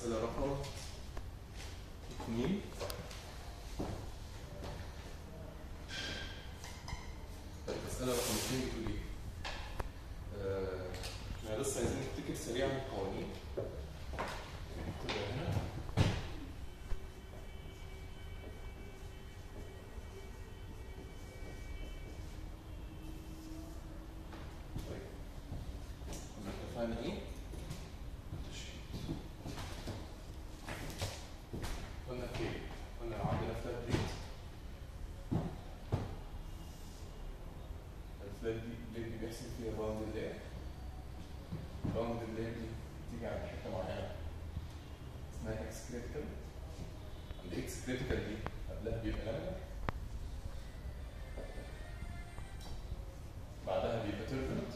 مسألة رقم اثنين طيب مسألة رقم اثنين بتقول ايه؟ آه، احنا بس عايزين نفتكر سريعا القوانين نكتبها هنا طيب كنا اتفقنا ايه؟ تشريط قلنا ايه؟ قلنا لو عندنا فلات ريت الفلات دي اللي بيحصل فيها باوند اللير باوند اللير دي بتيجي عند حته معينه اسمها اكس كريتيكال عند اكس كريتيكال دي قبلها بيبقى لامينر بعدها بيبقى تيربلنت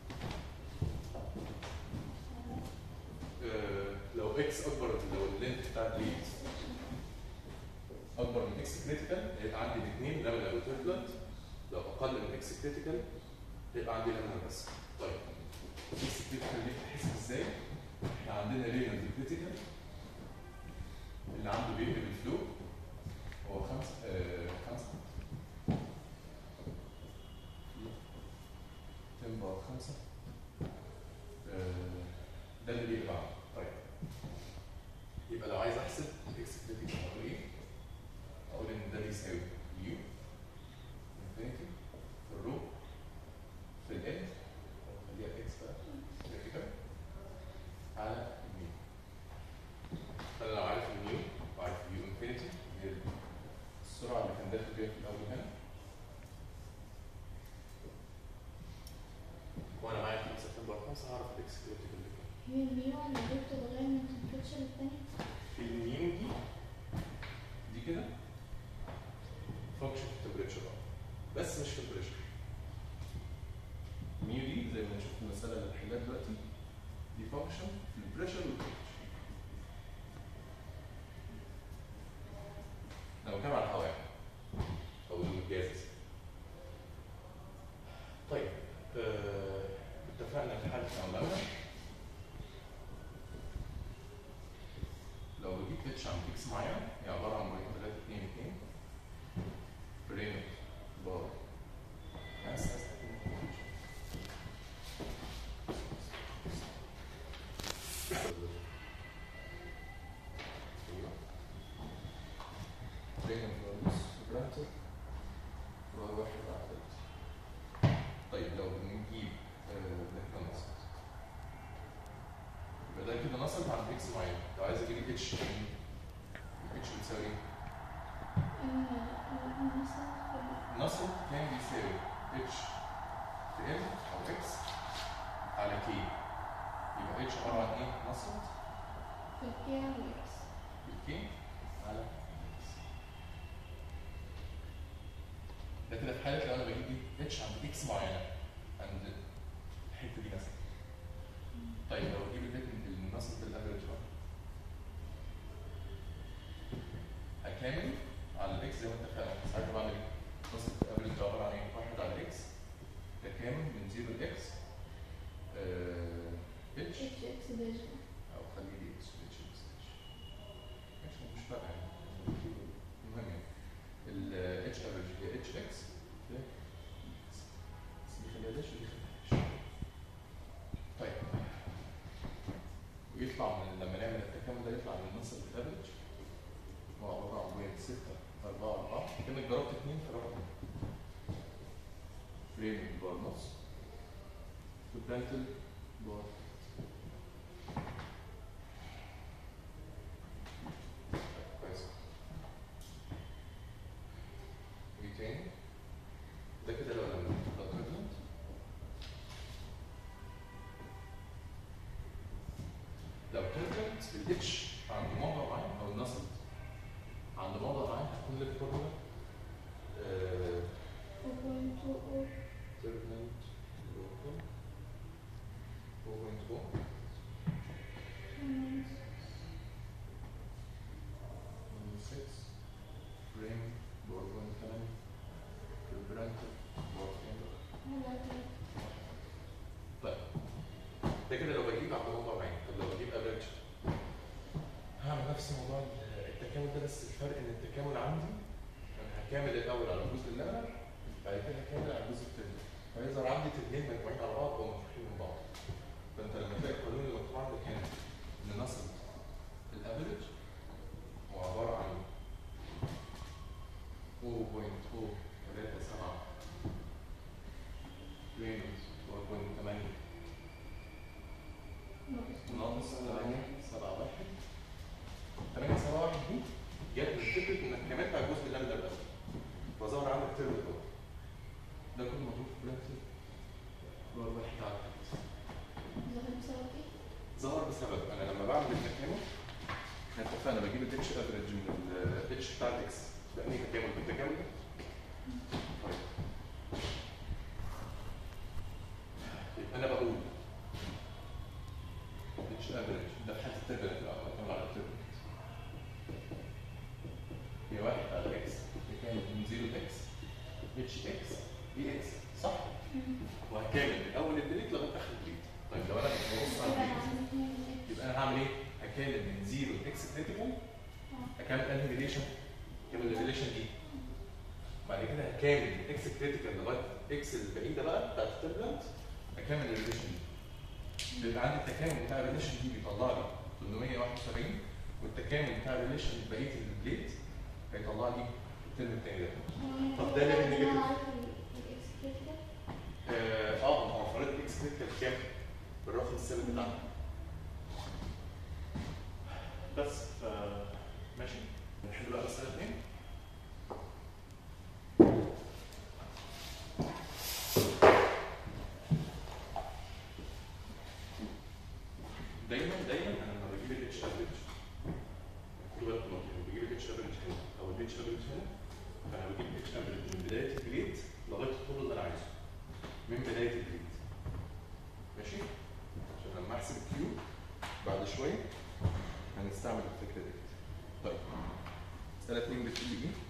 آه، لو اكس اكبر لو اللينث بتاع الريد اكبر من اكس كريتيكال هيبقى عندي الاثنين لامينر وتيربلنت لو اقل من اكس كريتيكال هيبقى عندي لامينر بس طيب اكس كريتيكال دي بتتحسب ازاي؟ احنا عندنا رينال كريتيكال اللي عنده بيبقى بالفلو هو خمسة آه خمسة تنبع خمسة آه ده اللي بيبقى عنده طيب يبقى لو عايز احسب اكس كريتيكال اقول ايه؟ اقول ان ده بيساوي يو انفينيتي في الرو في الان خليها اكس بقى كريتيكال على الميو فانا لو عارف الميو وعارف يو انفينيتي هي السرعه اللي كان داخل بيها في الاول هنا وانا معايا 5 تنبع 5 هعرف الاكس كريتيكال اللي كان هي الميو اللي دي بتتغير من التمبريتشر للتاني في الميو دي دي كده فانكشن في التمبريتشر بقى بس مش في البريشر ميو دي زي ما نشوف في المساله اللي هنحلها دلوقتي دي فانكشن في البريشر والتمبريتشر لو بتكلم على الهواء او الجاز طيب آه، اتفقنا في حاله الاولانيه لو بجيب اتش عن اكس معين هي عباره عن مريض 3 2 2 بريمت بار بس بريمت بار نص برانتر بار واحد على تلاتة. طيب لو بنجيب آه، ده كده نصب يبقى ده كده نصب عند اكس معين لو عايز اجيب اتش اتش بتساوي ايه؟ نصب كان بيساوي اتش في ال او اكس على كي يبقى اتش عباره عن ايه؟ نصب في الكي والاكس بالكي على اكس ده كده في حاله لو انا بجيب دي اتش عند اكس معينه عند الحته دي مثلا طيب لو اجيب الريت النصب بالافريج بقى هكامل على الاكس زي ما اتفقنا ساعتها بعمل ايه؟ نصب الافريج عباره عن ايه؟ واحد على الاكس تكامل من 0 لاكس اتش اتش اكس ديجيتال او خليه دي اكس اتش اكس ماشي مش فارقه يعني المهم يعني الاتش افريج هي اتش اكس بس دي خليها داش ودي خليها داش طيب ويطلع من لما نعمل التكامل ده يطلع من نص الافريج هو عباره عن بوينت 6 4 4 كانك ضربت 2 في رقم فريم بار نص في برانتل بار كويس وايه تاني؟ ده كده لو لما لو turbulent. لو turbulent الاتش عند موضع معين او النصب عند موضع معين هتكون لك فورمولا آه، 4.20 turbulent local 4.1 6 frame board 1 كمان البرانتر board كمان طيب ده كده لو بجيب عند موضوع معين طب لو بجيب افريج نفس موضوع التكامل ده بس الفرق ان التكامل عندي انا هكامل الاول على الجزء اللامر بعد كده هكامل على الجزء التاني فيظهر عندي اثنين مجموعين على بعض او مفتوحين من بعض فانت لما تلاقي القانون اللي مكتوب عندك هنا ان نصل الافريج هو عباره عن 0.037 مينوس 4.8 ناقص 8 7 1 8 7 1 دي جت من فكره انك كملت على الجزء اللامدا الاول فظهر عندك ترم الاول ده كله مطلوب في براكتس اللي هو الواحد على ظهر بسبب ايه؟ ظهر بسبب انا لما بعمل التكامل احنا اتفقنا بجيب الاتش افريج من الاتش بتاع الاكس ده انهي تكامل بالتكامل ده؟ طيب يبقى انا بقول اتش افريج ده في حاله التربلنت بقى بكمل على التربلنت هي واحد على اكس تكامل من 0 لاكس اتش اكس دي اكس صح؟ وهكامل من اول الديليت لغايه اخر الديليت طيب لو انا ببص على يبقى الديليت عندي اتنين من يبقى انا هعمل ايه؟ هكامل من 0 لاكس كريتيكال هكامل انهي ريليشن؟ هكامل الريليشن دي بعد كده هكامل من اكس كريتيكال لغايه اكس البعيده بقى بتاعت التربلنت هكامل الريليشن دي بيبقى عندي التكامل بتاع الريليشن دي بيطلع لي 871 والتكامل بتاع الريليشن بقيه البليت هيطلع لي الترم التاني ده طب ده اللي بنيجي- انا عارف الاكس كريتيكال اه اه ما هو فرض اكس كريتيكال كام؟ بالرقم الثابت بتاعنا بس ف ماشي نحل بقى مسألة اتنين دايما دايما انا لما بجيب الاتش افريج خد بالك من النقطة دي، بجيب الاتش افريج هنا او الاتش افريج هنا فانا بجيب الاتش افريج من بداية الجريد لغاية الطول اللي انا عايزه من بداية الجريد ماشي عشان لما احسب الكيو بعد شوية هنستعمل الفكرة دي طيب مسألة اتنين بتقول لي ايه؟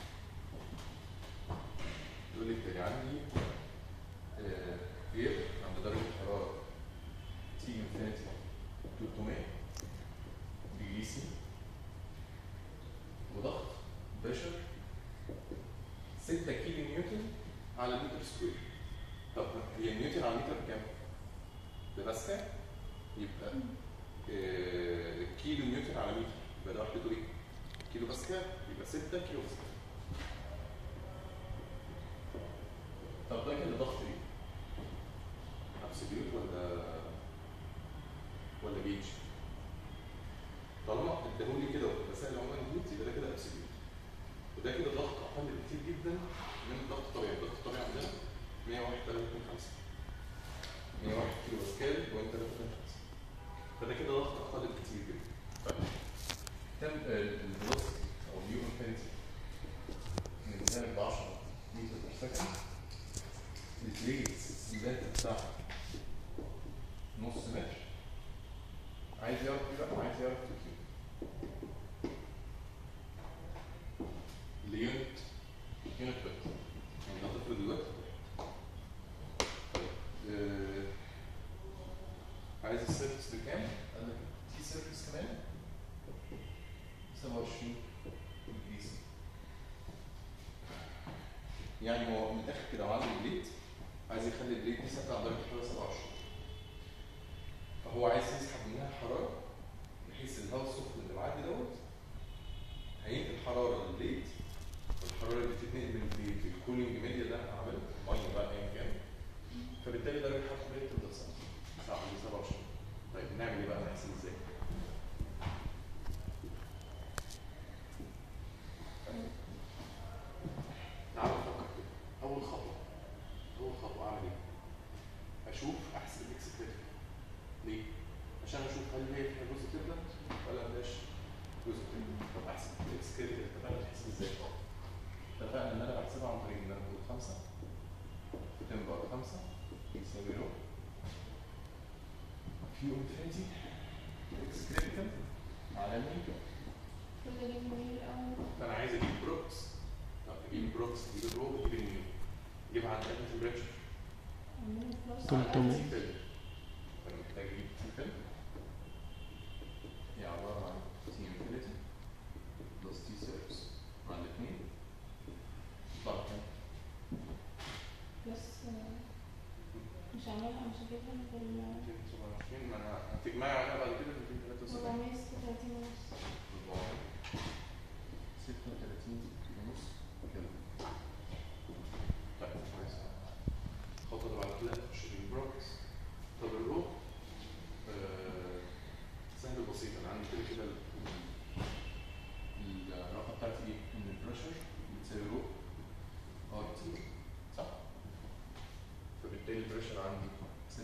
بتقول لي كده عندي آه، غير عند درجة حرارة تي انفينيتي 300 دي سي وضغط بريشر 6 كيلو نيوتن على متر سكوير طب هي نيوتن على متر بكام؟ بباسكال يبقى آه، كيلو نيوتن على متر يبقى ده وحدته ايه؟ كيلو باسكال يبقى 6 كيلو باسكال طب ده كده ضغط ايه؟ ابسوليوت ولا ولا جيج؟ طالما اداهولي كده وسائل عموما جيج يبقى ده كده ابسوليوت وده كده ضغط اقل بكتير جدا من الضغط الطبيعي، الضغط الطبيعي عندنا 101 3 101 كيلو باسكال وانت 3 فده كده ضغط اقل بكتير جدا. طيب كم الفيلوسيتي او اليو انفينيتي من ذلك ب 10 متر بير سكند الريت الذات بتاعها نص متر عايز يعرف ايه بقى؟ عايز يعرف الكيو اليونت يونت ويت يعني هتفرض الوقت طيب آه، عايز السيرفس بكام؟ قال لك تي سيرفس كمان 27 ديجريز يعني هو من الاخر كده هو عنده بليت عايز يخلي البليت دي ثابته على درجه حراره 27 فهو عايز يسحب منها حراره بحيث الهواء السخن اللي معدي دوت هينقل حراره للبليت والحراره اللي بتتنقل من البليت للكولينج ميديا اللي انا هعمله ميه بقى ايا كان فبالتالي درجه حراره البليت تفضل ثابته ساعه 27 طيب نعمل ايه بقى نحسب ازاي؟ تعالوا نفكر كده اول خطوه اول خطوه اعمل ايه؟ اشوف احسب الاكس كريتيكال ليه؟ عشان اشوف هل هي فيها جزء تبلنت ولا ما فيهاش جزء تبلنت طب احسب الاكس كريتيكال اتفقنا تحسب ازاي؟ اتفقنا ان انا بحسبها عن طريق ان انا بقول 5 تنبر 5 يساوي رو كيو انفينيتي اكس كريتيكال على مين؟ كل اللي منين الاول فانا عايز اجيب بروكس طب اجيب بروكس اجيب الرو اجيب الميو اجيبها عند انهي تمبريتشر عملنا بلس طول على طول. X. تي فيل فانا محتاج اجيب تي فيل هي عباره عن تي انفينيتي مش عاملها مش هجيبها بال 227 ما انا هتجمعي عليها بعد كده 273 436 ونص 36 ونص كده طيب كويس الخطوه اللي بعد كده نخش في البروكس طب الرو آه، سهل بسيط انا عندي كده كده ال- ال- العلاقه بتاعتي ايه؟ ان البريشر بتساوي رو ار تي صح؟ فبالتالي البريشر عندي 6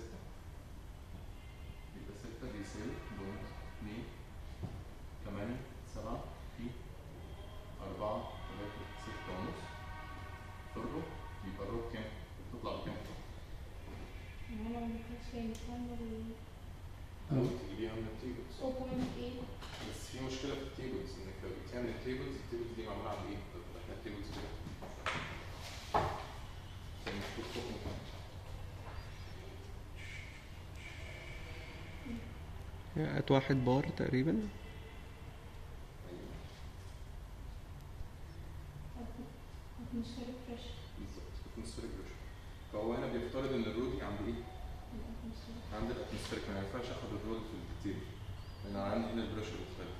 يبقى 6 بيساوي بوينت 2 8 7 في 4 3 6 ونص في الرو يبقى الرو بكام؟ تطلع بكام؟ يعني انا ما كنتش هنكمل أو تجيبيها من التيبلز 0.8 بس في مشكلة في التيبلز إنك لو جبتيها من التيبلز التيبلز دي معمولة عن إيه؟ طب إحنا التيبلز كده كان مكتوب فوق مكان. هات واحد بار تقريبا atmospheric pressure بالظبط اتموسفيريك بريشر فهو هنا بيفترض إن الرو دي عند إيه؟ الاتموسفير عند الاتموسفيريك ما ينفعش آخد الرو في التيبل لأن أنا عندي هنا البريشر مختلف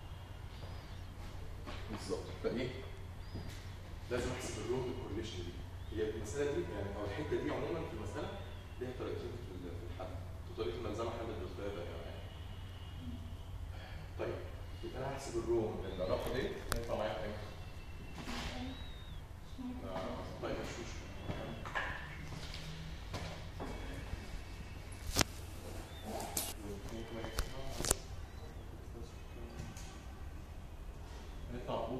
بالظبط فإيه؟ لازم أحسب الرو بالكورليشن دي هي المسألة دي يعني أو الحتة دي عموما في المسألة ليها طريقتين في ال- في الحل وطريقة ملزمة حل الأسباب يعني طيب يبقى أنا هحسب الرو من العلاقة دي هيطلع معايا كام؟ آه، طيب مش مشكلة هيطلع 0.0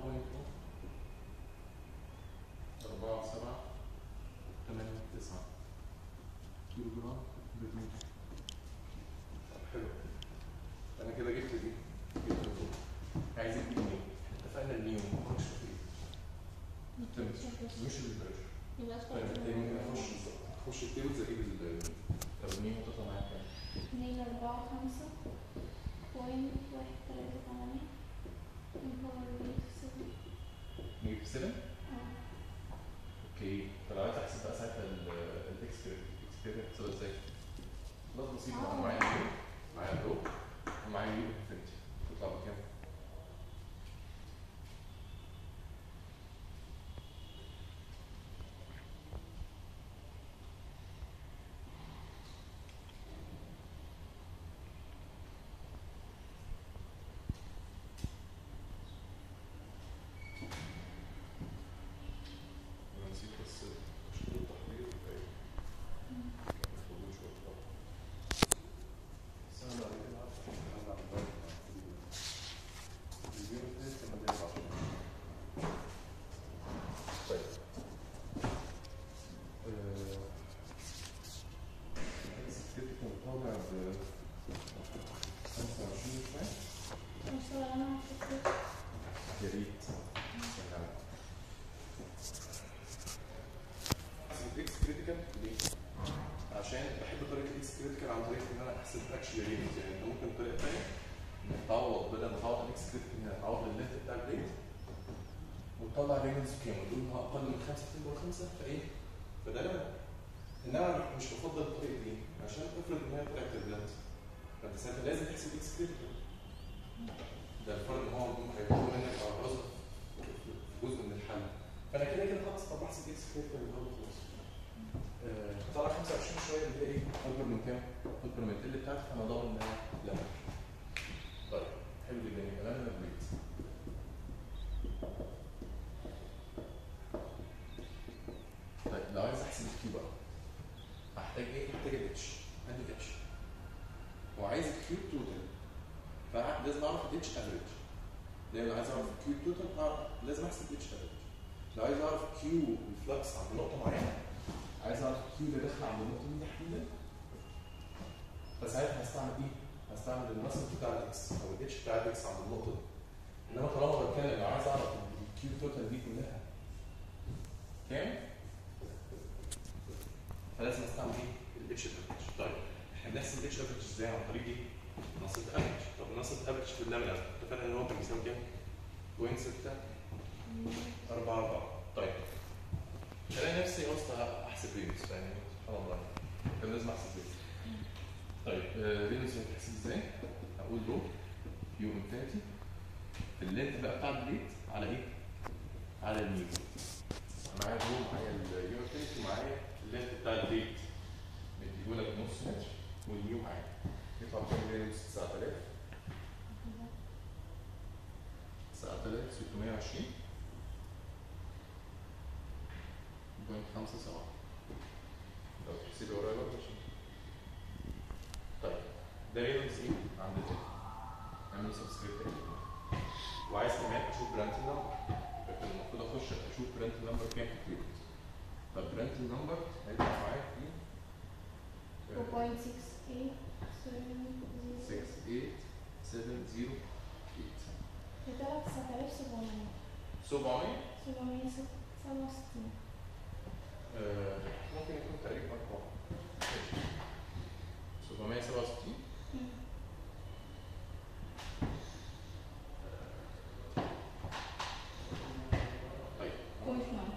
أربعة سبعة تمانية تسعة كيلو جرام بالمتر طب حلو أنا كده جبت دي جبت دي عايز اجيب مين؟ اتفقنا الميون مش فيه مش البريشر يبقى طيب بالتالي ممكن اخش اخش التيبلز اجيب ال طب الميون هتطلع معايا كام؟ اتنين أربعة خمسة بوينت واحد تلاتة تمانية نيجاتيف سبعة نيجاتيف 7 اه اوكي فلو عايز احسب بقى ساعتها الاكس كريدت بتساوي ازاي؟ خلاص بسيط بقى انا معايا اليو معايا الرو ومعايا اليو انفينيتي تطلع بكام؟ انا نسيت بس شروط التحضير بتاعي ما تاخدوش وقت طبعا. سهل عليك العب عشان نلعب على البال. اليوم الثالث كان مدير عشرة. طيب. آه، السكريبت كان طالع ب 25 شوية وصل أنا فكرت يا ريت سهل عليك. احسب اكس كريتيكال ليه؟ عشان بحب طريقه اكس كريتيكال عن طريق ان انا احسب اكشلي ريت يعني انت ممكن طريقه ثانيه انك تعوض بدل ما تعوض الاكس كريتيكال هنا تعوض اللينت بتاع الريت وتطلع رينجز كام وتقول انها اقل من 5 تبقى 5 فايه؟ فده لا انما أنا مش بفضل الطريقه دي عشان افرض ان هي طلعت البلانت فانت ساعتها لازم تحسب اكس كريتيكال ده الفرق ان هو هيطلب منك على راسك في جزء من الحل فانا كده كده خلاص طب احسب اكس كريتيكال الاول خلاص آه، طلع 25 شويه اللي هي ايه؟ اكبر من كام؟ اكبر من ال بتاعتي فانا ضامن انها لا طيب حلو جدا يبقى انا نبيت طيب لو عايز احسب الكيو بقى هحتاج ايه؟ هحتاج الاتش عندي اتش وعايز الكيو توتال فلازم اعرف الاتش افريج لان عايز اعرف الكيو توتال أعرف- لازم احسب الاتش افريج لو عايز اعرف كيو الفلكس عند نقطه معينه عايز اعرف الكيو اللي داخل عند النقطه دي تحديدا فساعتها هستعمل ايه؟ هستعمل النصب بتاع الاكس او الاتش بتاع الاكس عند النقطه دي انما طالما بتكلم لو عايز اعرف الكيو توتال دي كلها كام؟ فلازم استعمل ايه؟ الاتش افريج طيب احنا بنحسب الاتش افريج ازاي عن طريق ايه؟ نصب افريج طب نصب افريج في اللامينار اتفقنا ان هو كان بيساوي كام؟ 0.6 4 4 طيب الاقي نفسي وسط احسب ريمز يعني سبحان الله كان لازم احسب ليه طيب رينولدز هتحسب ازاي؟ هقول رو يو انفينيتي اللينت بقى بتاع البليت على ايه؟ على الميو معايا رو معايا اليو انفينيتي معايا اللينت بتاع البليت مديهولك نص متر والميو معايا يطلع كام رينولدز 9000 9620 بوينت خمسة سبعة لو تحسبي ورايا برضه عشان طيب ده رينولدز ايه عند التاني اعمل سبسكريبت وعايز كمان اشوف برانتل نمبر لكن المفروض اخش اشوف برانتل نمبر كام في الكيوبت طب برانتل نمبر هيطلع معايا في 68708 بتلات تسعة آلاف سبعمية 700 سبعمية سبعة وستين آه، ممكن يكون تقريبا ارقام ماشي 767 طيب بوينت ناين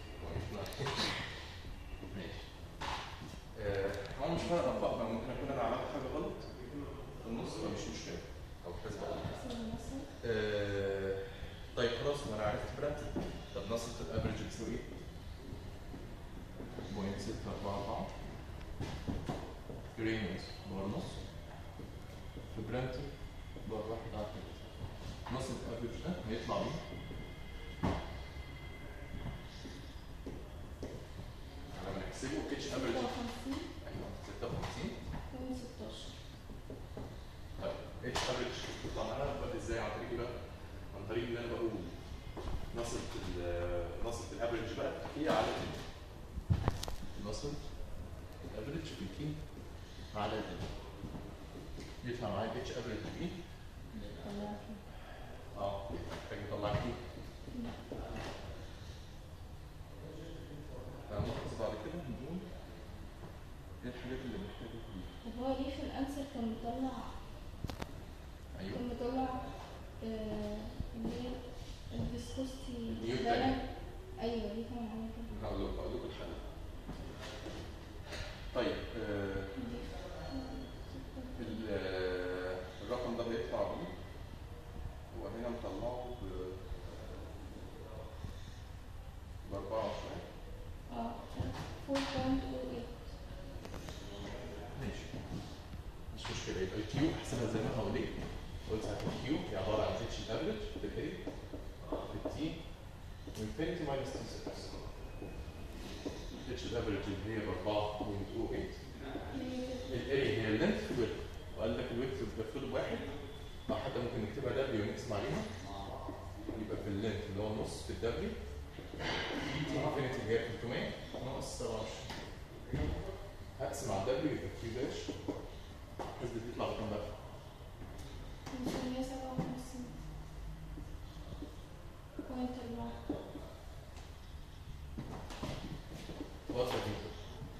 ماشي آه، هو مش فارق اطبق بقى ممكن اكون انا عملت حاجه غلط في النص فمش مشكله او حسبه غلط مثلا آه، طيب خلاص ما انا عرفت برانتل طب نصة الافرج بتساوي ايه؟ بوينت ستة أربعة أربعة رينولدز بار نص في برانتل بار واحد على تلاتة نص الافرج ده هيطلع ايه؟ على ما نحسبه اتش ستة افرج وخمسين ايوه 56 بوينت ستاشر طيب اتش افريج بيطلع معانا بقى ازاي عن طريق ايه بقى؟ عن طريق ان انا بقول نصة ال نصة الافريج بقى هي على ال نصة الافريج في الكي على ال يطلع معايا الاتش افريج في ثلاثة اه محتاج نطلع كي هنلاحظ بعد كده نقول ايه الحاجات اللي محتاجة كي طب هو ليه في الأنسر كان مطلع ايوه كان مطلع آه، اللي هي الفيسكوستي النيو ده تاني. أيوه دي كمان عامل كده هقول لكم هقول لكم الحل طيب آه ال- آه، الرقم ده بيطلع بيه هو هنا مطلعه ب ب 24 اه 4.08 ماشي مش مشكلة يبقى الكيو احسبها زي ما انا قلت قلت ساعة الكيو هي عبارة عن اتش افريج في الاري في التي انفينيتي ماينس تي سكس اتش الافريج اللي هي ب 4.08 الاري هي اللينث في الويدث وقال لك الويدث بتكفله بواحد او حتى ممكن نكتبها دبليو ونقسم عليها يبقى في اللينث اللي هو النص في الدبليو في تي انفينيتي اللي هي 300 ناقص 27 هقسم على الدبليو يبقى كيو داش الحسبة دي تطلع رقم بقى 557 بوينت أربعة واضحة جدا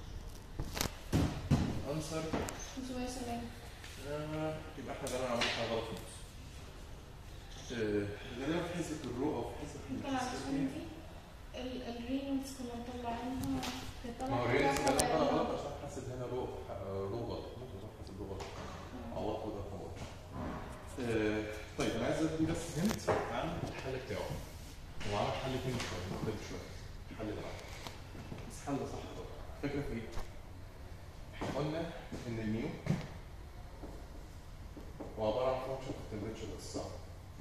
انسر 570 آه، يبقى احنا غالبا عملنا حاجة غلط في النص آه، غالبا في حسبة الرو او في حسبة ممكن عشان دي ال- الرينولدز كنا مطلعينها كانت ما هو طالعة الرينس كلها ده طلع طبيعية. غلط عشان حاسب هنا رو رو غلط ممكن اكون حاسب رو غلط عوضته ده غلط آه، طيب انا عايز ادي بس هنت عن الحل بتاعه هو عمل حل تاني شويه مختلف شويه الحل ده معاه. بس حل صح طبعا الفكره في ايه؟ احنا قلنا ان الميو هو عباره عن فانكشن في التمبريتشر بس صح؟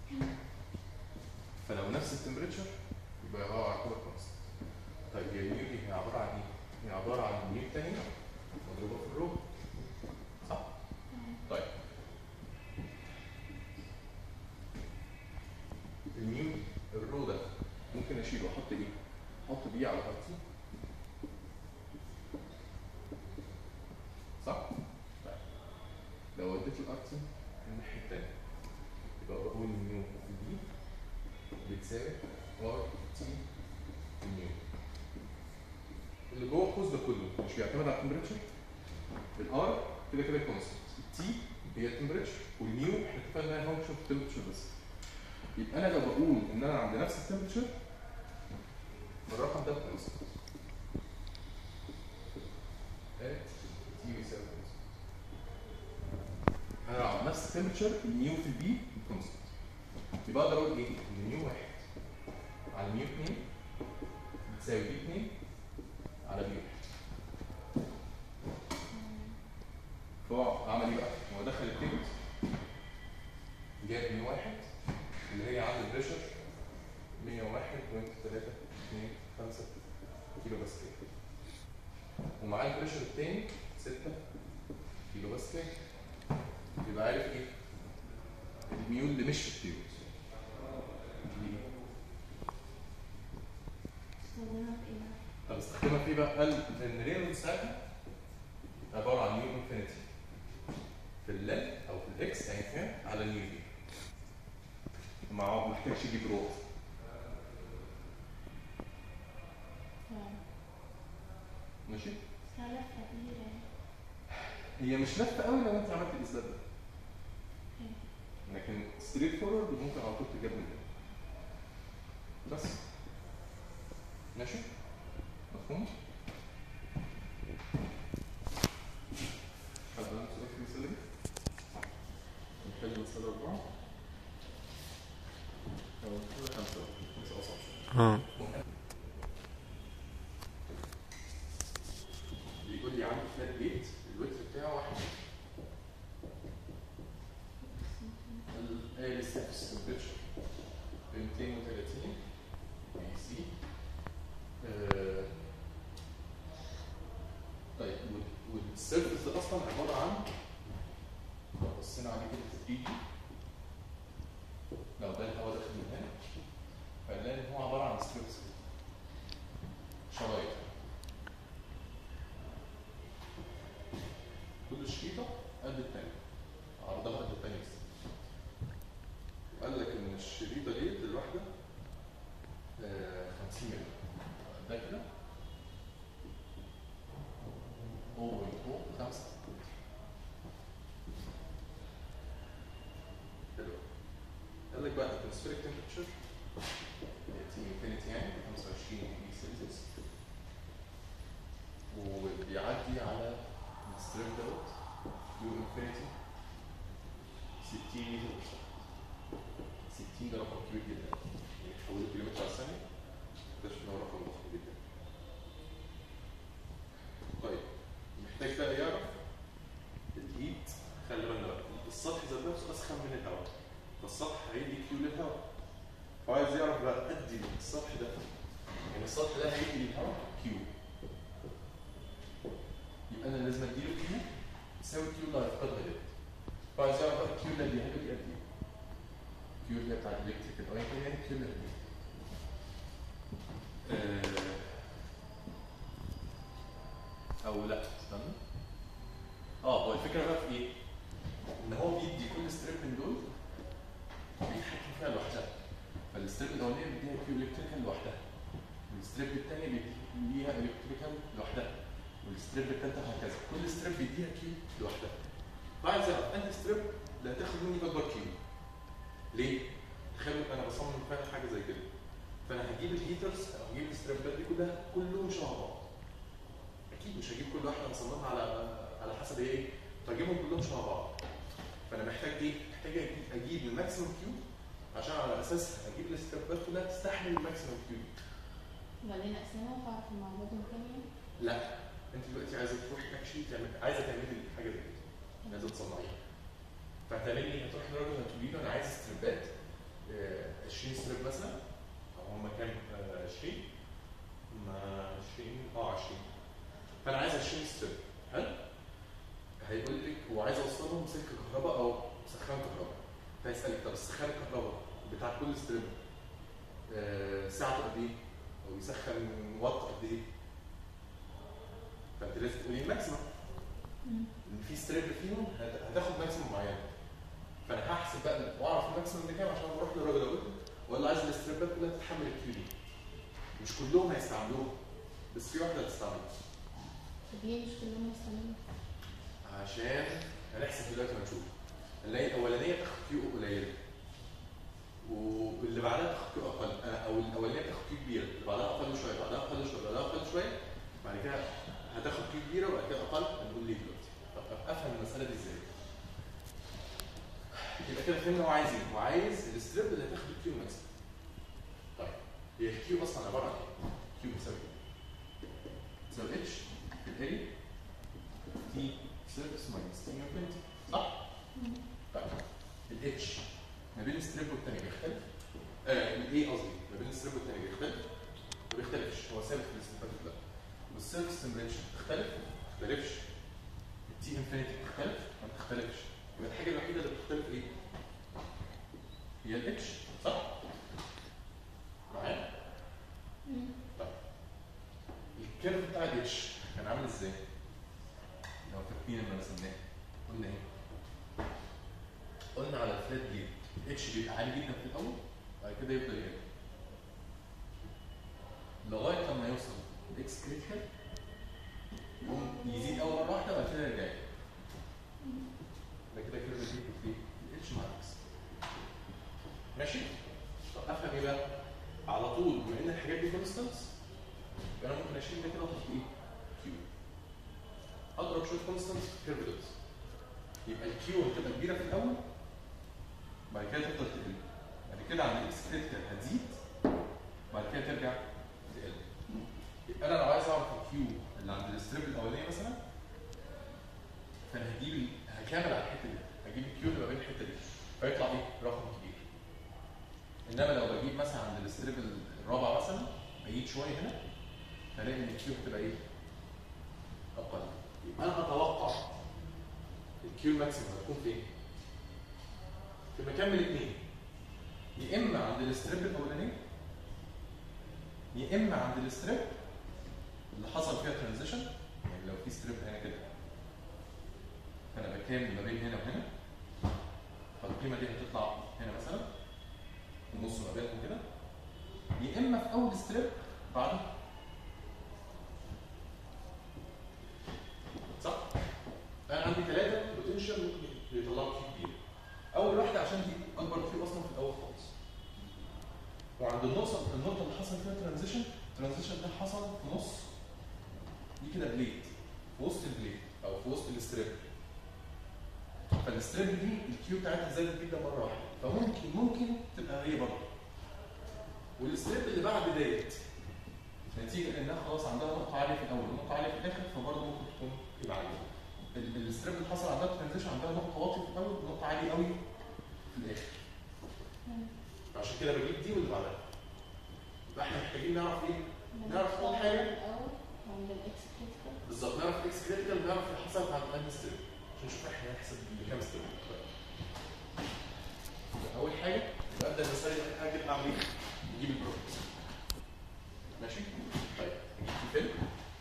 فلو نفس التمبريتشر يبقى هو يعتبر كونستنت طيب هي الميو دي هي عباره عن ايه؟ هي عباره عن الميو التانية مضروبه في الرو صح؟ طيب الميو الرو ده ممكن اشيله واحط ايه؟ احط بي على ار تي صح؟ طيب لو وديت الار تي الناحيه التانية يبقى بقول ميو في دي بتساوي ار تي في ميو اللي جوه القوس ده كله مش بيعتمد على التمبريتشر الار كده كده كونستنت التي هي التمبريتشر والميو احنا اتفقنا انها فانكشن في التمبريتشر بس يبقى انا لو بقول ان انا عند نفس التمبريتشر الرقم ده كونستنت at كيو يساوي كونستنت انا على نفس التمبرتشر الميو في البي كونستنت يبقى اقدر اقول ايه؟ ان ميو واحد على ميو 2 بتساوي بي 2 على بي 1 فهو عمل ايه بقى؟ هو دخل التيبل جاب ميو واحد اللي هي عند البريشر 101.325 كيلو باسكال ومعاه البريشر التاني 6 كيلو باسكال يبقى عارف ايه؟ الميول اللي مش في التيبل دي إيه؟ استخدمها في ايه؟ طب استخدمها في إيه بقى قال ان رينولد ساعتها عباره عن نيو انفينيتي في اللن او في الاكس يعني كان على نيو دي ما محتاجش يجيب روت تمام ماشي سلفة كبيرة هي مش لفه قوي لو انت عملت الاثبات ده لكن ستريت فورورد ممكن على طول تجيب من ده بس ماشي مفهوم حد عنده سؤال في المسألة دي؟ نحل مسألة أربعة أو مسألة خمسة خمسة أصعب شوية اه بيقول لي عندي فلات بيت الوتر بتاعه واحد الايه السيرفس تمبريتشر ب 230 بي سي آه، طيب وال- والسيرفس ده اصلا عباره عن لو بصينا عليه كده في 3 دي لو ده الهواء داخل من هنا فنلاقي ان هو عباره عن ستريبس شرايط كل شريطة قد التانية عرضها قد التانية بس وقال لك إن الشريطة ديت الواحدة آه، 50 مللي ده كده هو فوق خمسة حلو قال لك بقى atmospheric temperature يأتي infinity يعني 25 ديجري سلسيوس وبيعدي على الستريب دوت يو انفينيتي 60 متر بس 60 ده رقم كبير جدا يعني حوالي كيلومتر على الثانية اكتشف ان هو رقم ضخم جدا طيب محتاج بقى يعرف الهيت خلي بالنا بقى السطح ذات نفسه اسخن من الهواء فالسطح هيدي كيو للهواء فعايز يعرف بقى ادي السطح ده يعني السطح ده هيدي للهواء كيو يبقى انا لازم اديله كيو يساوي كيو اللي هيفقدها ديت فعايز يعرف بقى الكيو اللي اديها له دي قد ايه كيو اللي هي بتاعت الالكتريكال او يعني يعني كيو اللي اديها آه، او لا استنى اه هو الفكره بقى في ايه؟ ان هو بيدي كل ستريب من دول بيتحكم فيها لوحدها فالستريب الاولانيه بيديها كيو الكتريكال لوحدها والستريب الثانيه بيديها الكتريكال لوحدها والستريب الثالثه وهكذا كل ستريب بيديها كيو لوحدها فعايز اعرف انهي ستريب اللي هتاخد مني اكبر كيو ليه؟ تخيلوا انا بصمم فعلا حاجه زي كده فانا هجيب الهيترز او هجيب الستريبات دي كلها كلهم شبه بعض اكيد مش هجيب كل واحده مصممها على على حسب هي ايه فاجيبهم كلهم شبه بعض فانا محتاج ايه؟ محتاج أجيب- اجيب الماكسيمم كيو عشان على اساس اجيب الستريبات كلها تستحمل الماكسيمم كيو وبعدين اقسمها واعرف المعلومات كام لا انت دلوقتي عايزه تروحي اكشلي تعمل عايزه تعملي حاجه زي كده عايزه تصنعيها فهتعملي ايه؟ هتروحي لراجل هتقولي له انا عايز ستريبات آه، 20 ستريب مثلا او هم كام؟ آه، 20 ما 20 اه 20 فانا عايز 20 ستريب حلو؟ هيقول لك هو عايز اوصلهم سلك كهرباء او سخان كهرباء فيسالك طب السخان الكهرباء بتاع كل ستريب آه، ساعته قد ايه؟ او يسخن وات قد ايه؟ فانت لازم تقولي الماكسيمم ان في ستريب فيهم هت- هتاخد ماكسيمم معين فانا هحسب بقى واعرف الماكسيمم ده كام عشان اروح للراجل اقول له ولا عايز الستريبات كلها تتحمل الكيو دي مش كلهم هيستعملوها بس في واحده هتستعملها طب ليه مش كلهم يستعملوا؟ عشان هنحسب دلوقتي ما نشوف نلاقي الاولانيه تاخد كيو قليله واللي بعدها تاخد كيو اقل آه، او الاولانيه تاخد كيو كبيره اللي بعدها اقل شويه بعدها اقل شويه بعدها اقل شويه بعد كده هتاخد كيو كبيره وبعد كده اقل هنقول ليه دلوقتي يبقى كده فهمنا هو عايز ايه؟ هو عايز الستريب اللي هتاخد الكيو ماكسيمم. طيب هي الكيو اصلا عباره عن ايه؟ كيو بتساوي ايه؟ تساوي اتش في الاري تي سيرفس ماينس تي انفينيتي صح؟ طيب الاتش ما بين الستريب والتاني بيختلف آه الاي قصدي ما بين الستريب والتاني بيختلف ما بيختلفش هو ثابت في الاستنتاج ده والسيرفس تمبريتشر تختلف ما تختلفش التي انفينيتي بتختلف ما بتختلفش يبقى الحاجه الوحيده اللي بتختلف ايه؟ هي الاتش صح؟ معايا؟ مم. طيب الكيرف بتاع الاتش كان عامل ازاي؟ لو فاكرين لما رسمناه قلنا ايه؟ قلنا على الفلات بليد الاتش بيبقى عالي جدا في الاول بعد كده يفضل يقل لغايه لما يوصل الاكس كريتيكال يقوم يزيد اول مره واحده بعد كده يرجع يقل. ده كده كيرف البليد ايه؟ الاتش مع الاكس ماشي؟ طب افهم ايه بقى؟ على طول بما ان الحاجات دي كونستانتس يبقى انا ممكن اشيل ده كده واحط ايه؟ كيو اضرب شويه كونستانتس في الكيرف ده يبقى الكيو هتبقى كبيره في الاول بعد كده تفضل تقل بعد كده عند الاكس كريتيكال هتزيد بعد كده ترجع تقل يبقى انا لو عايز اعرف الكيو اللي عند الستريب الاولانيه مثلا فانا هجيب ال- هكمل على الحته دي هجيب الكيو اللي ما بين الحته دي فيطلع ايه؟ رقم كبير انما لو بجيب مثلا عند الستريب الرابع مثلا بعيد شويه هنا فلاقي ان الكيو هتبقى ايه؟ اقل يبقى انا اتوقع الكيو ماكسيمم هتكون فين؟ في مكان من الاثنين يا اما عند الستريب الاولانيه يا اما عند الستريب اللي حصل فيها ترانزيشن يعني لو في ستريب هنا كده فانا بكامل ما بين هنا وهنا فالقيمه دي هتطلع هنا مثلا النص ما بينهم كده يا اما في اول ستريب بعده صح؟ انا عندي ثلاثه بوتنشال ممكن يطلعوا فيه كبير اول واحده عشان دي اكبر فيه اصلا في الاول خالص وعند النقطه النقطه اللي حصل فيها ترانزيشن الترانزيشن ده حصل في نص دي كده بليد في وسط البليد او في وسط الستريب فالستريب دي الكيو بتاعتها زادت جدا مره واحده فممكن ممكن تبقى هي برضه والستريب اللي بعد ديت نتيجه انها خلاص عندها نقطه عاليه في الاول ونقطه عاليه في الاخر فبرضه ممكن تكون تبقى عاليه ال- الستريب اللي حصل عندها ترانزيشن عندها نقطه واطيه في الاول ونقطه عاليه قوي في الاخر مم. عشان كده بجيب دي واللي بعدها يبقى احنا محتاجين نعرف ايه نعرف أول حاجة. الاول عند الاكس كريتيكال بالظبط نعرف الاكس كريتيكال نعرف اللي حصل عند الانهي ستريب عشان نشوف احنا هنحسب بكام ستريب يبقى اول حاجه يبقى ابدا المساله دي حاجه اعمل ايه؟ نجيب البروبرتيز ماشي؟ طيب نجيب تي فيلم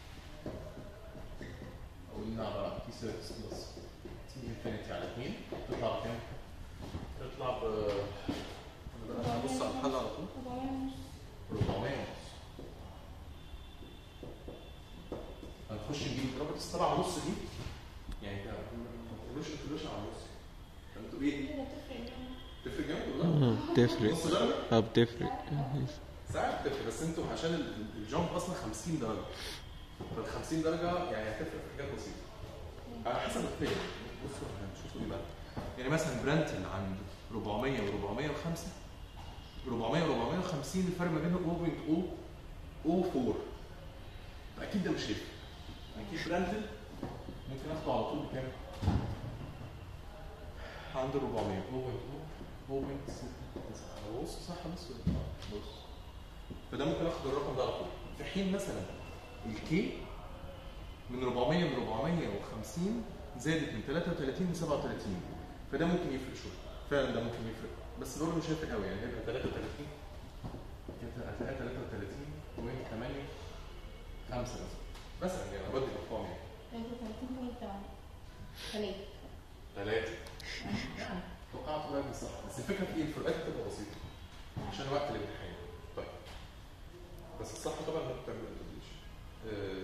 قلنا عباره عن تي سيرفيس بلس تي انفينيتي على 2 تطلع بكام؟ تطلع ب بص على الحل على طول 400 ونص 400 ونص هنخش نجيب البروبرتيز طبعا نص دي يعني ما تقولوش ما تقولوش على النص انتوا ايه كده تفرق جامد. تفرق جامد ولا لا؟ آه، بتفرق نص درجه اه بتفرق ساعات بتفرق بس انتوا عشان ال- الجامب اصلا 50 درجه فال 50 درجه يعني هتفرق في حاجات بسيطه على حسب الفيلم بصوا احنا هنشوفوا ايه بقى يعني مثلا برانتل عند 400 و 405 400 و 450 الفرق ما بينهم 0.004 فاكيد ده مش هيفرق اكيد برانتل ممكن اخده على طول بكام؟ عند 400 0.0 0.6 بص صح بص ولا لا؟ بص فده ممكن اخد الرقم ده على طول في حين مثلا الكي من 400 ل 450 زادت من 33 ل 37 فده ممكن يفرق شويه فعلا ده ممكن يفرق بس برضه مش هيفرق قوي يعني هيبقى 33 كده هتلاقي 33 وين 8 5 مثلا مثلا يعني انا بدي ارقام يعني 33.8 ثلاثة ثلاثة توقعت بقى صح بس الفكره في ايه الفروقات بتبقى بسيطه عشان وقت الامتحان طيب بس الصح طبعا انك تعمل الانتجريشن آه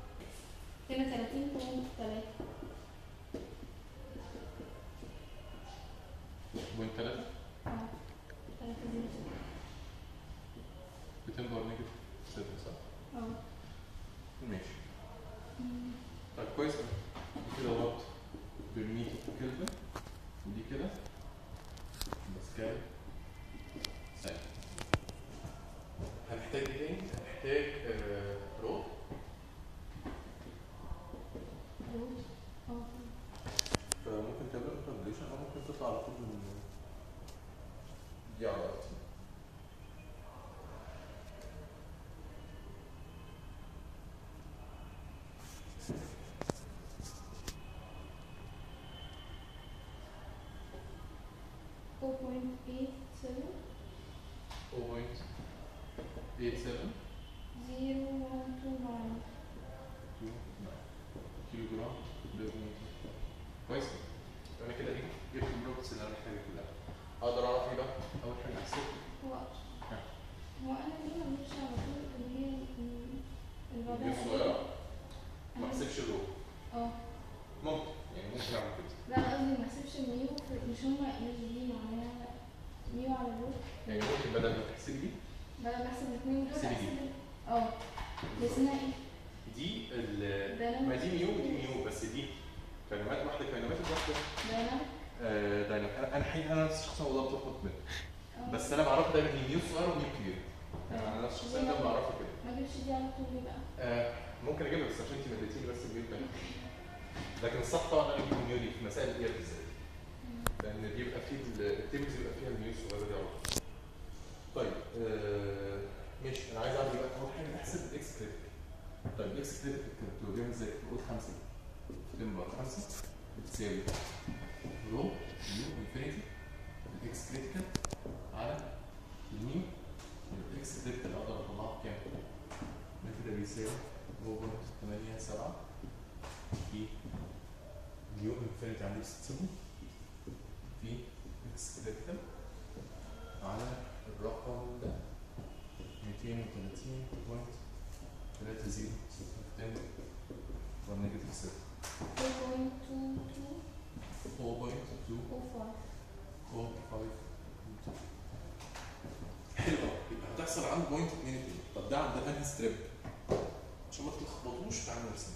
32.3 بوينت 3 اه 3 بتنبر نيجاتيف 6 صح؟ اه ماشي طيب كويس قوي دي كده وات برميتر كلفن ودي كده باسكال ثانية هنحتاج ايه تاني؟ هنحتاج آه، رو روز اه فممكن تعمل انتربريشن او ممكن تطلع على طول من دي على ار تي four point eight seven 0.87 zero one two nine كيلو جرام لبن كويس انا كده ايه جبت البروتس اللي انا محتاجها كلها اقدر اعرف ايه بقى اول حاجه احسب هو هو انا ليه ما بمشي على طول اللي هي ال- الوضع دي صغيره ما أنا- احسبش الرو اه ممكن يعني ممكن اعمل كده لا انا قصدي ما احسبش الميو في- مش هما مش دي معناها ميو على الروت يعني ممكن بدل ما تحسب دي بدل ما احسب الاثنين دول احسبي دي. احسب ال- اه دي اسمها ايه؟ دي ال دايناميك ما دي ميو ودي ميو بس دي كلمات واحده كلمات واحده دايناميك آه، دايناميك انا انا حقيقي انا نفس الشخص والله بتلخبط منه اه. بس انا بعرفها دايما هي ميو صغيره وميو كبيره يعني انا نفس الشخص ده بعرفها كده ما اجيبش دي على طول ليه بقى؟ آه، ممكن اجيبها بس عشان انت مديتيني بس الميو ده لكن الصح طبعا انا اجيب الميو دي في مسائل الاير بالذات لان بيبقى فيه ال- التيبلز بيبقى فيها الميو الصغيره دي على طول طيب آه، ماشي انا عايز اعمل ايه بقى اول حاجه احسب الاكس كريتيك طيب الاكس كريتيك كنت بجيبها ازاي؟ بقول 5 تنبر 5 بتساوي رو يو انفينيتي الاكس كريتيكال على الميو الاكس كريتيكال اقدر اطلعها بكام؟ ده كده بيساوي 0.87 في ميو انفينيتي عندي ب 60 في اكس كريتيكال على الرقم ده 230.30 والنيجاتيف 6 four point two two 4.2 oh five أو 5 حلو يبقى هتحصل عند بوينت 2 2 طب ده عند انهي ستريب عشان ما تلخبطوش تعالوا نرسم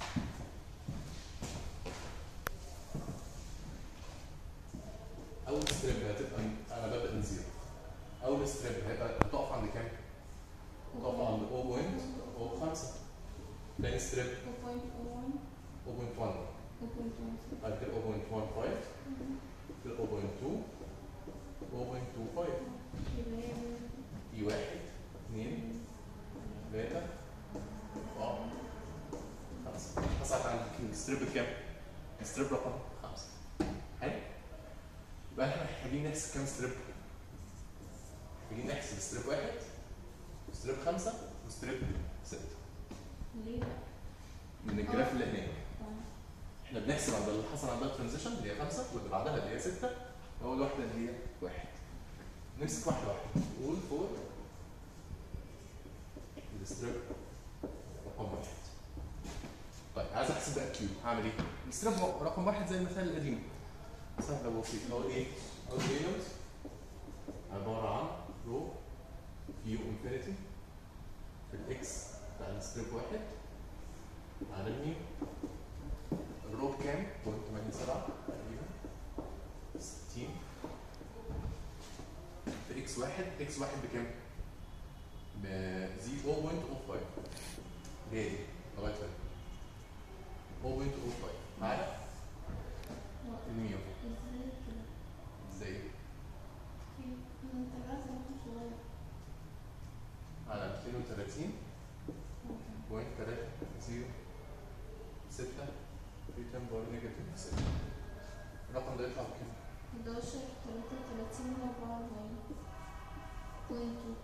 اول ستريب هتبقى انا ببدا من زيرو اول ستريب هيبقى هتقف عند كام؟ هتقف عند 0.05 تاني ستريب four point oh one 0.1 four point one بعد كده 0.15 كده 0.2 0.25 يبقى هي اي واحد اثنين ثلاثة أربعة خمسة حصلت عند الستريب كام؟ الستريب رقم خمسة حلو؟ يبقى احنا محتاجين نحسب كام ستريب؟ محتاجين نحسب ستريب واحد وستريب خمسة وستريب ستة ليه بقى؟ من الجراف اللي هناك اه احنا بنحسب عند اللي حصل عندها ترانزيشن اللي هي خمسة واللي بعدها اللي هي ستة وأول واحدة اللي هي واحد نمسك واحدة واحدة نقول فور الستريب رقم واحد طيب عايز احسب بقى كيو هعمل ايه؟ الستريب رقم واحد زي المثال القديم سهلة وبسيطة اقول ايه؟ اقول رينولدز عبارة عن رو يو انفينيتي في الاكس بتاع الستريب واحد على الميو الرو بكام؟ 0.87 تقريبا 60 في اكس واحد اكس واحد بكام؟ ب 0.05 ليه دي؟ لغايه هنا 0.05 على الميو ازاي كده؟ ازاي؟ في- انت الرسم رقم صغير على 230 بوينت 3 0 6 في 10 باور نيجاتيف 6 الرقم ده يطلع بكام؟ 11 33 44 بوينت تو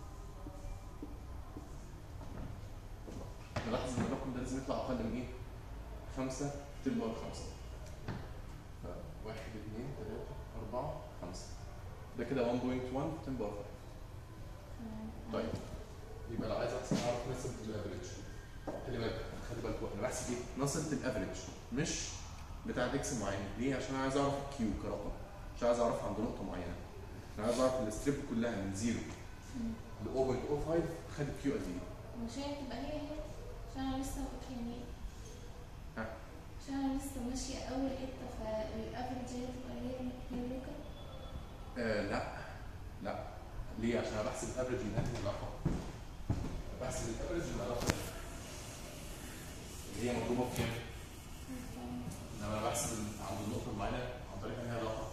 نلاحظ ان الرقم ده لازم يطلع اقل من ايه؟ 5 في 10 باور 5 ف 1 2 3 4 5 ده كده 1.1 في 10 باور 5 طيب يبقى لو عايز احسب اعرف نسبة الافريج خلي بالك خلي بالك انا بحسب ايه؟ نسبة الافريج مش بتاع اكس معين ليه؟ عشان انا عايز اعرف الكيو كرقم مش عايز اعرفها عند نقطة معينة انا عايز اعرف الستريب كلها من 0 ل 0.05 خد كيو قد ايه؟ مش هي تبقى هي هي عشان انا لسه يعني ها. عشان انا لسه ماشية اول حتة فالافرج هي تبقى هي هي لوكال آه لا لا ليه؟ عشان انا بحسب الافرج من انهي علاقه؟ بحسب الافرج من العلاقه دي. اللي هي مضروبه في كام؟ انما انا بحسب ال- عند النقطه المعينه عن طريق انهي علاقه؟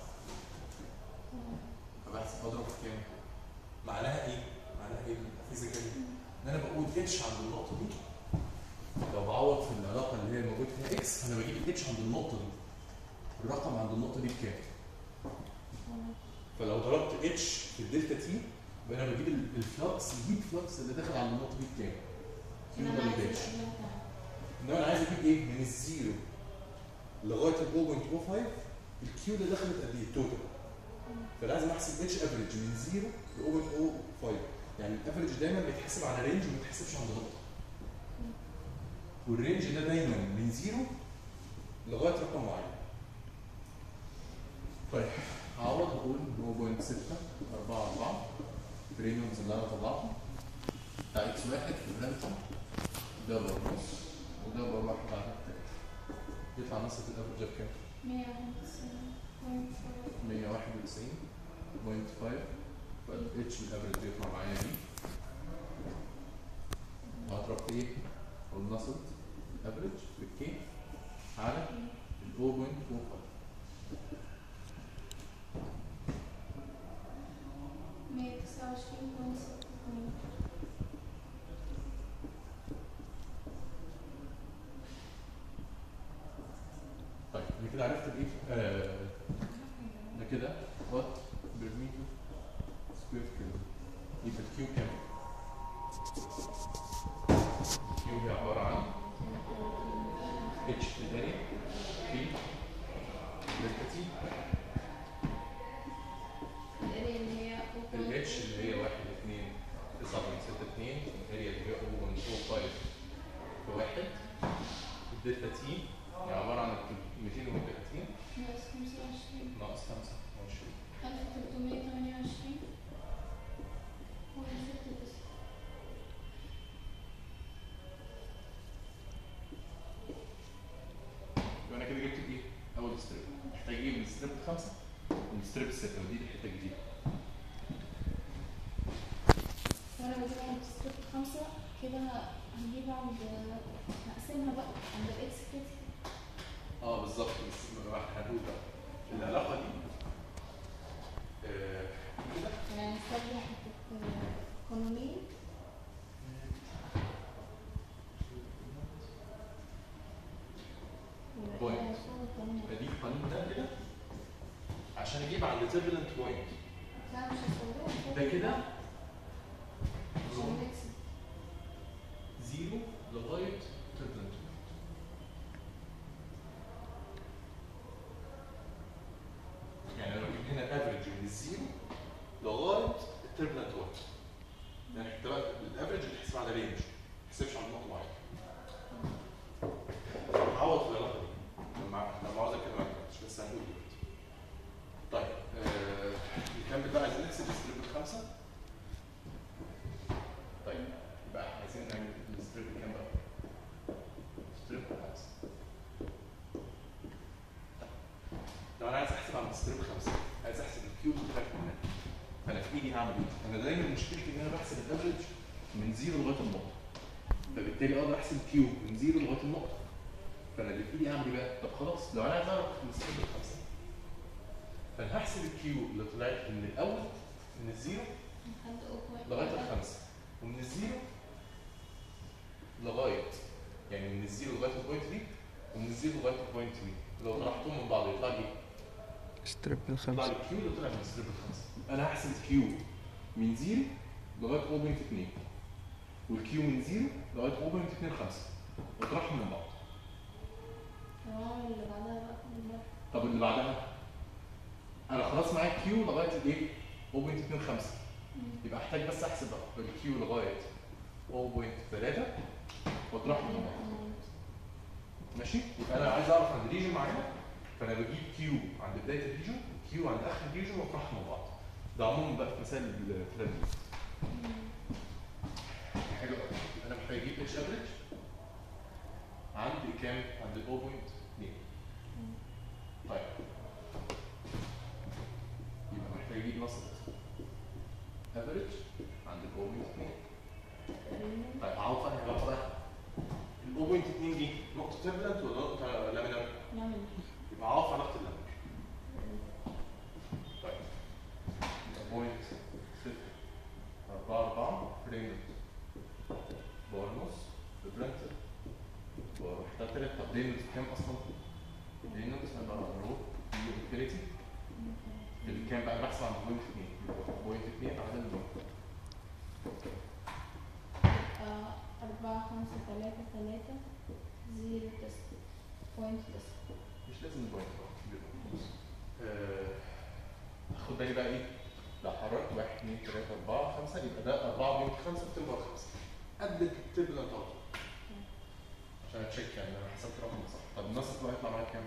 فبحسب بضرب في كام؟ معناها ايه؟ معناها ايه الفيزيكالي؟ ان انا بقول اتش عند النقطه دي لو بعوض في العلاقه اللي هي موجود فيها اكس انا بجيب الاتش عند النقطه دي الرقم عند النقطه دي بكام؟ فلو ضربت اتش في الدلتا تي يبقى انا بجيب ال- الفلكس الهيت فلكس اللي داخل على النقطه دي بكام؟ كيو دبل اتش انما انا عايز اجيب ايه؟ من الزيرو لغايه ال 0.05 الكيو اللي دخلت قد ايه؟ التوتال فلازم احسب اتش افريج من 0 ل 0.05 يعني الافريج دايما بيتحسب على رينج وما بيتحسبش عند نقطه والرينج ده دايما من 0 لغايه رقم معين طيب هعوض هقول 0.6 4 4 بريميومز اللي انا طلعته بتاع اكس واحد في الدلتا ده بنص وده بواحد على التالت يطلع نص الافريج بكام؟ 191.5 فالاتش الافريج بيطلع معايا دي وهضرب ايه؟ والنصب الافريج بالكي على ال 0.05 طيب انا كده عرفت الايه؟ آه، ده كده وات بير متر سكوير كيلو يبقى الكيو كام؟ الكيو هي عباره عن اتش في الاريا في دلتا تي الاتش اللي هي 1 2 9 6 2 الاريا اللي هي 0.25 في 1 الدلتا تي هي عباره عن 230 ناقص 25 يبقى انا كده جبت الايه؟ اول ستريب محتاج اجيب الستريب الخمسه والستريب السته ودي الحته الجديده وانا بجيب عند ستيب خمسة كده هنجيب عند هقسمها بقى عند الاكس كده اه بالظبط بس ما احنا هنقول بقى العلاقه دي آه، كده يعني نستخدم حتة قانونين Point. فدي القانون ده كده عشان اجيب عند تيربلنت بوينت لا مش هستخدمها ده كده عشان نكسب زيرو لغايه تيربلنت يعني انا بجيب هنا الافرج من الزيرو لغايه التيربلنت بوينت يعني انت بقى الافرج بتحسب على رينج ما تحسبش على نقطه معينه عوض في العلاقه دي لما لما عاوز اتكلم عنها مش لسه هنقول دلوقتي طيب آه، نكمل بقى عايزين نحسب الستريب الخمسه طيب يبقى احنا عايزين نعمل الستريب كام بقى؟ ستريب خمسه لو انا عايز احسب على الستريب خمسه عايز احسب الكيو اللي طلعت منها فانا في ايدي هعمل ايه؟ انا دايما مشكلتي ان انا بحسب الافرج من زيرو لغايه النقطه فبالتالي اقدر احسب كيو من زيرو لغايه النقطه فانا اللي في ايدي اعمل ايه بقى؟ طب خلاص لو انا عايز اعرف الستريب الخمسه فانا هحسب الكيو اللي طلعت من الاول من الزيرو لحد لغايه الخمسه ومن الزيرو لغايه يعني من الزيرو لغايه البوينت دي ومن الزيرو لغايه البوينت دي لو طرحتهم من بعض يطلع لي ستريب يطلع الخمسة لي الكيو اللي طلع من الستريب الخمسه انا هحسب كيو من زيرو لغايه 0.2 والكيو من زيرو لغايه 0.25 واطرحهم من بعض تمام اللي بعدها بقى بالمرة. طب اللي بعدها انا خلاص معايا كيو لغايه الايه 0.25 مم. يبقى احتاج بس احسب الكيو لغايه 0.3 واطرحهم من بعض ماشي يبقى انا عايز اعرف عند ريجن معينه فانا بجيب كيو عند بدايه الريجن كيو عند اخر الريجن واطرحهم من بعض ده عموما بقى في مثال الفلان مم. حلو قوي يبقى انا محتاج اجيب اتش افريج عند كام؟ عند 0.2 طيب يبقى محتاج اجيب افريج عند ال 0.2 تقريبا طيب هعوض ثاني علاقه بقى ال 0.2 دي نقطه تربلنت ولا نقطه لامينر؟ نعمل يبقى عوض علاقه اللامينر طيب يبقى بوينت ستة أربعة أربعة فريمت بار نص ببرنتر بار واحدة تلات طب رينولدز كام أصلا؟ رينولدز هيبقى رو يو انفينيتي الكام بقى بحسب عند بوينت اتنين يبقى بوينت اتنين على البوينت آه، أربعة خمسة تلاتة تلاتة زيرو تسعة بوينت تسعة مش لازم البوينت آه، اخد بالي بقى ايه؟ لو حررت واحد اثنين ثلاثة أربعة خمسة يبقى ده أربعة بوينت خمسة في تبقى خمسة قد التربلنت على طول عشان اتشيك يعني انا حسبت رقم صح طب النص بقى يطلع معايا كام؟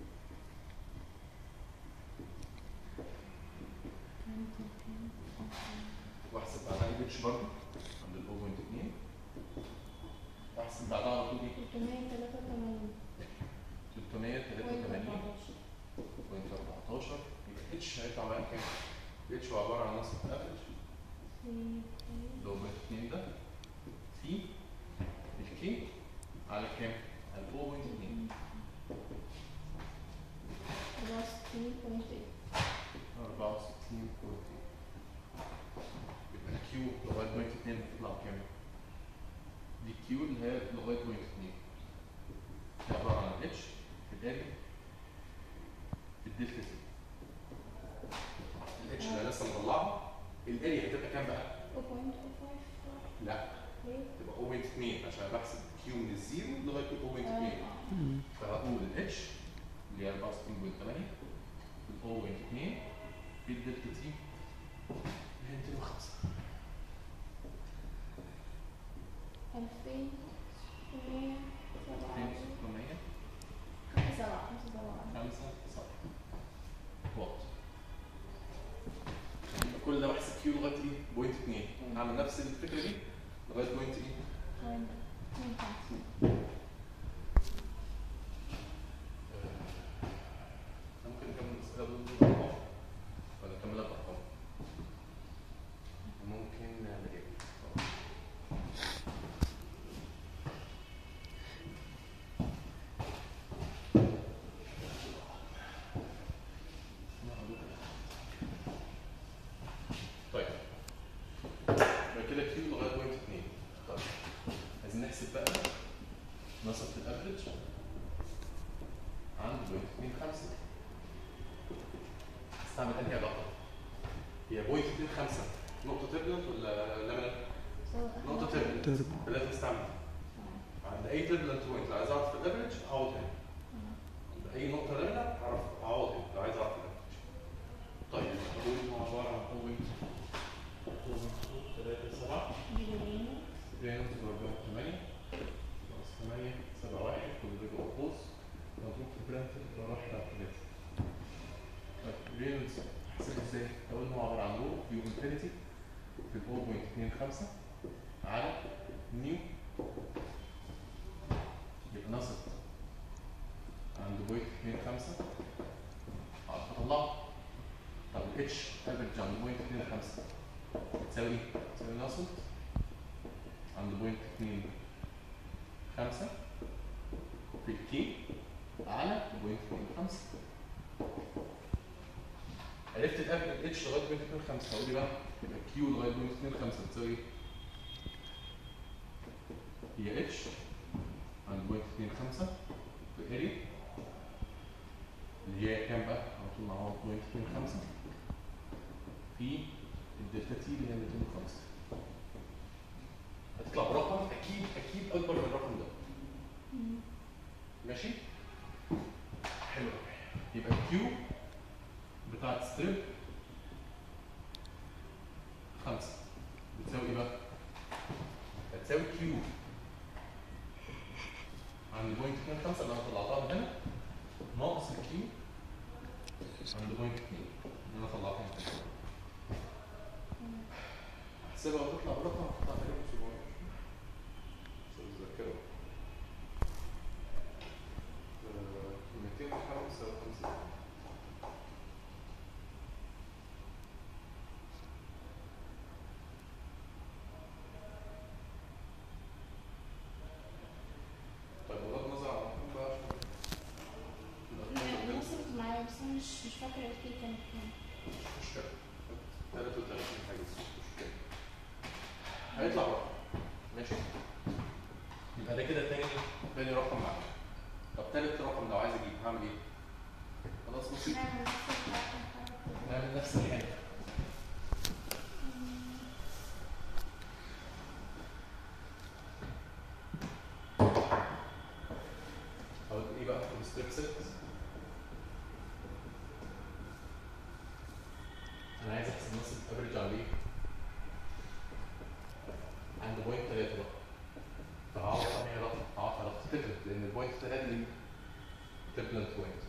واحسب بعدها الاتش برضه عند ال 0.2 واحسب بعدها على طول ايه؟ تلتمية تلاتة وتمانين 383 بوينت 14 يبقى اتش هيطلع معايا كام؟ اتش هو عباره عن نصف الافرج اللي هو بوينت 2 ده في الكي على كام؟ على 0.2 أربعة وستين بوينت ايه 64 يبقى الكيو لغايه بوينت 2 هتطلع كام؟ دي كيو اللي هي لغايه بوينت 2 هي عباره عن اتش في الاريا في الدلتا تي الاتش اللي انا لسه مطلعها الاريا هتبقى كام بقى؟ أو بوينت أو فايف لا ليه؟ تبقى 0.2 عشان بحسب كيو من الزيرو لغايه 0.2 آه. فهقول الاتش اللي هي 64.8 في ال 0.2 في الدلتا تي اللي هي 205 ألفين ستمية سبعة 2600 خمسة سبعة خمسة سبعة 5 7 واط كل ده بحسب كيو لغايه ايه؟ بوينت 2 هعمل نفس الفكره دي لغايه بوينت ايه؟ بوينت اتنين خمسة ممكن نكمل الاسئله بالارقام ولا نكملها بارقام؟ ممكن نعمل ايه؟ طيب يبقى كده كيو لغايه بوينت 2 طيب عايزين نحسب بقى نصف الافريج عند بوينت 2 5 استعمل انهي علاقه؟ هي بوينت 2 5 نقطة تربلنت ولا لامينر؟ نقطة تربلنت تربو فلازم استعمل عند أي تربلنت بوينت لو عايز أعرف الافريج أعوض هنا عند أي نقطة لامينر أعرف أعوض هنا لو عايز أعرف الافريج طيب أقول هو عبارة عن بوينت 3 7 رينولدز 4 8 ناقص 8 7 1 كل ده جوه قوس مضروب في برانت اللي راح على 3 طيب رينولدز احسبها ازاي؟ اقول ان هو عباره عن رو يو انفينيتي في 0.25 على نيو يبقى نصب عند بوينت 25 عارف اطلعه طب الاتش افريج عند بوينت 25 بتساوي ايه؟ بتساوي نصب عند بوينت 2 5 في الكي على بوينت 2 5 عرفت الافرج اتش لغايه بوينت 2 5 هقول لي بقى يبقى كيو لغايه بوينت 2 5 بتساوي ايه؟ هي اتش عند بوينت 2 5 في الاريا اللي هي كام بقى؟ على طول مع بعض بوينت 2 5 في الدلتا تي اللي هي 205 هتطلع برقم اكيد اكيد اكبر من الرقم ده ماشي حلو قوي يبقى الكيو بتاعت ستريب خمسة بتساوي ايه بقى؟ هتساوي كيو عند بوينت 2 5 اللي انا طلعتها من هنا ناقص الكيو عند بوينت 2 اللي انا طلعتها من هنا احسبها وتطلع برقم هتطلع تقريبا 700 بس الذاكرة آه، 255 255 بس انا مش مش فاكره الكي كانت كام مش مشكلة 33 حاجة بس مش مشكلة هيطلع رقم ماشي يبقى ده كده تاني تاني رقم معانا طب تالت رقم لو عايز اجيب هعمل ايه؟ خلاص بسيط نعمل نفس الحاجة كده. نعمل نفس الحاجة هقول ايه بقى في الستيب 6 انا عايز احسب نص الافرج على ايه؟ عند بوينت 3 بقى فهعوض ثانية رقم هعوض رقم تفلت لان البوينت 3 دي تفلت بوينت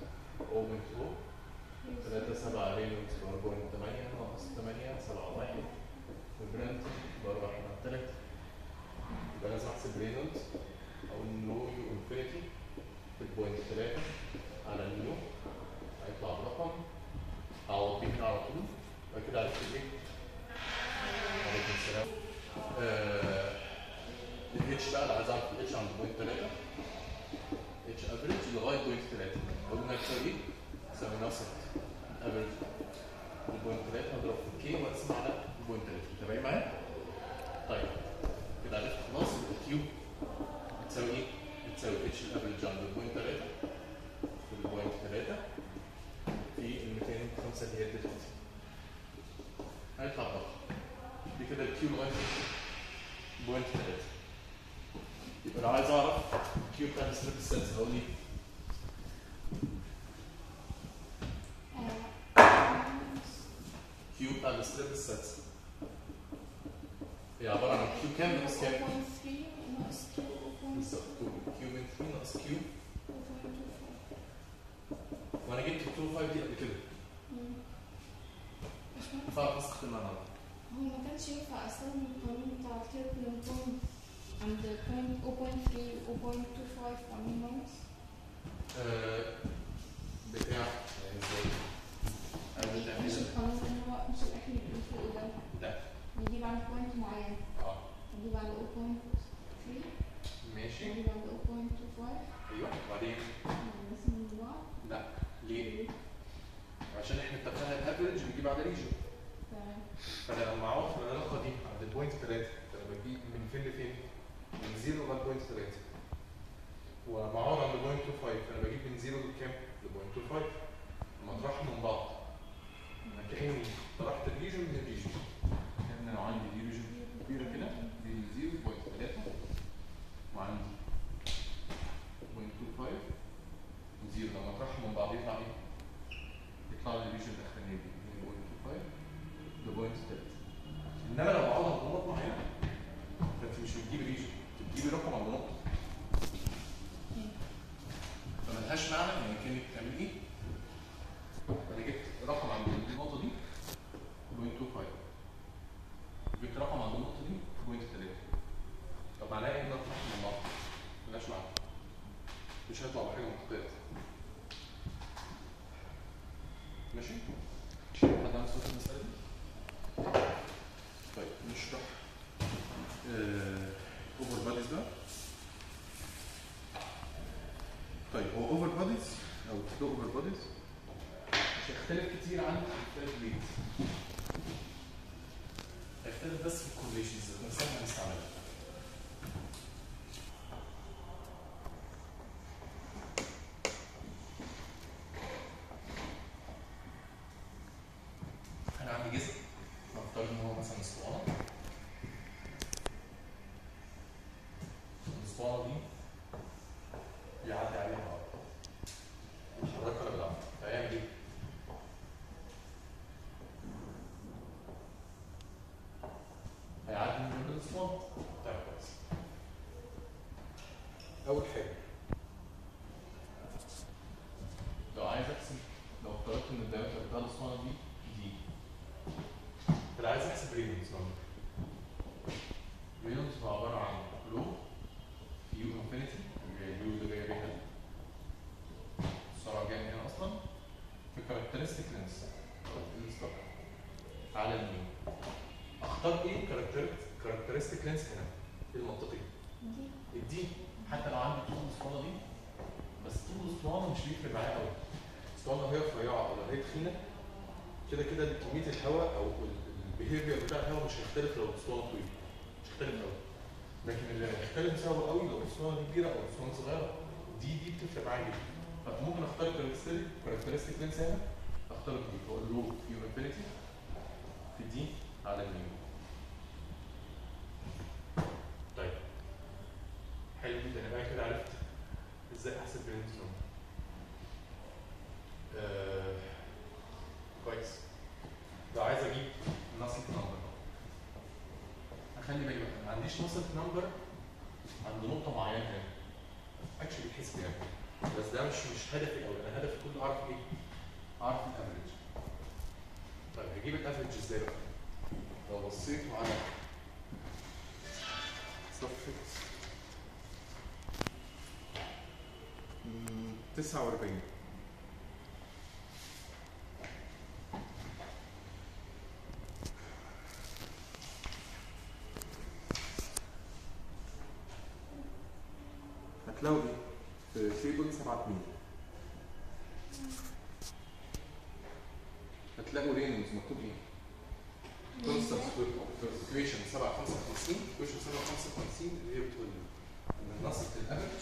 0.0 3 7 رينولدز ب 4.8 ناقص 8 7 1 وبرنت ب 4 3 يبقى لازم احسب رينولدز او النو يو انفينيتي في البوينت 3 على النيو هيطلع برقم اعوض بيه هنا على طول يبقى كده عرفت ايه؟ عليكم السلام الاتش بقى اللي عايز اعرف الاتش عند بوينت 3 اتش افريج لغايه بوينت 3 قلنا تساوي ايه؟ تساوي نصف افريج البوينت 3 هضرب في كي واقسم على البوينت 3 متابعين معايا؟ طيب كده عرفت خلاص الكيو بتساوي ايه؟ بتساوي اتش الافريج عند البوينت 3 في البوينت 3 في ال 205 اللي هي الديفرنس هيطلع بره دي كده الكيو لغايه بوينت 3 يبقى لو عايز اعرف الكيو بتاع السليب السادس هقول ايه؟ آه، كيو بتاع السليب السادس هي عباره عن كيو كام ناقص كام؟ 0.3 ناقص Q بالظبط كيو من 3 ناقص كيو 0.25 وانا جبت 2 5 دي قبل كده مم. مش مهم. فاعرف اسقط المعنى ده هو ما كانش ينفع استخدم القانون بتاع التيربلين بوينت عند بوينت 0.3 و 0.25 قانون ماينس آه، بتاع يعني ازاي؟ قبل مش تعمل القانون اللي هو مش اللي احنا بنقول فوق ده ده نجيب عند بوينت معين اه نجيب عند 0.3 ماشي نجيب عند 0.25 ايوه وبعدين نقسم من بعض لا ليه؟ عشان احنا اتفقنا الافرج بنجيب على ريجن تمام فانا لما اعوض في العلاقه دي عند البوينت 3 فانا بجيب من فين لفين؟ من 0 لغايه بوينت 3 ولما اعوض عند بوينت 25 فانا بجيب من 0 لكام؟ لبوينت 25 لما اطرحهم من بعض انا كاني طرحت الريجن من الريجن كان لو عندي دي ريجن كبيره كده دي من 0 بوينت 3 وعندي بوينت 25 وزيرو لما اطرحهم من بعض يطلع ايه؟ يطلع لي الريجن الاخرانيه دي من بوينت 25 لبوينت 3 انما لو بعوضها بنقط معينه فانت مش بتجيبي ريجن انت بتجيبي رقم عند نقطه فملهاش معنى ان كانك بتعمل ايه؟ انا جبت رقم عند النقطه دي بوينت 25 جبت رقم عند النقطه دي بوينت 3 طب معناها ايه ان انا اطرحهم من بعض؟ ملهاش معنى مش هيطلع بحاجه منطقيه ماشي؟ حد عنده سؤال في المساله دي؟ طيب نشرح اوفر باديز بقى طيب هو اوفر باديز او فلو اوفر باديز مش هيختلف كتير عن الفلات بليد هيختلف بس في الكورليشنز نفسها هنستعملها انا عندي جسم نفترض ان هو مثلا اسطوانه الاسطوانه دي بيعدي عليها هواء بيحركها بالعافيه فيعمل ايه؟ هيعدي من جنب الاسطوانه طيب كويس اول حاجه لو عايز احسب لو افترضت ان الدايمتر بتاع الاسطوانه دي دي فانا عايز احسب رينولدز نمبر رينولدز هو عباره عن لو في يو انفينيتي اللي هي اليو اللي جايه بيها السرعه جايه من هنا اصلا في كاركترستيك لينس او الستوك على اليمين اختار ايه كاركترستيك لينس هنا في المنطقي دي الدي حتى لو عندي طول الاسطوانه دي بس طول الاسطوانه مش بيفرق معايا قوي سواء لو هي رفيعه او لو هي تخينه كده كده كميه الهواء او البيهيفير بتاع الهواء مش هيختلف لو الاسطوانه طويله مش هيختلف قوي لكن اللي هيختلف سببه قوي لو الاسطوانه دي كبيره او الاسطوانه صغيره دي دي بتفرق معايا جدا فممكن اختار كاركترستيك كاركترستيك لينس هنا اختار دي هو اللو يو انفينيتي في دي على اليمين طيب حلو جدا انا بقى كده عرفت ازاي احسب برنت نمبر آه كويس لو عايز اجيب نصلة نمبر اخلي بالي بقى ما عنديش نصلة نمبر عند نقطة معينة هنا اكشلي بتحس يعني بس ده مش مش هدفي قوي انا هدفي كله اعرف ايه؟ اعرف الافريج طيب هجيب الافريج ازاي بقى؟ لو بصيت على صفحة مم، 49 هتلاقوا ايه؟ في تيبل 7 2 هتلاقوا رينجز مكتوب ايه؟ كونستانت ايكويشن 755 ايكويشن 755 اللي هي بتقول ان نصف الافرج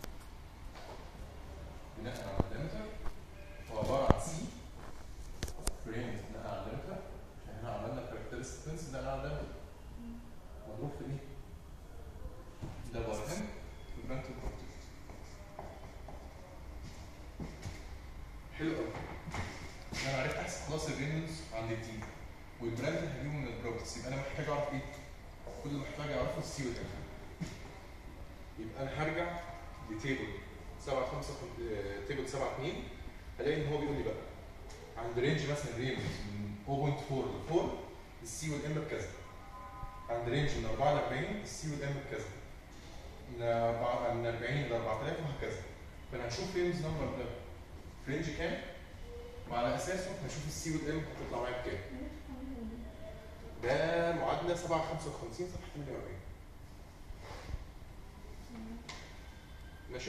بناء على الدايمتر هو عباره عن سي فريم بناء على الدايمتر احنا عملنا كاركترستكس بناء على الدايمتر مضروب في ايه؟ ده بارتين في برانتل كونتكست حلو قوي انا عرفت احسب خلاص الرينولدز عند الدي والبراند هجيبه من البروبرتيز يبقى انا محتاج اعرف ايه؟ كل اللي محتاج اعرفه السي والام يبقى انا هرجع لتيبل 7 5 تيبل 7 2 هلاقي ان هو بيقول لي بقى عند رينج مثلا رينج من 0.4 ل 4 السي والام بكذا عند رينج من 4 ل 40 السي والام بكذا من 4 من 40 ل 4000 وهكذا فانا هشوف رينج نمبر ده في رينج كام وعلى اساسه هشوف السي والام هتطلع معايا بكام ده معادله 755 صفحه 48 ماشي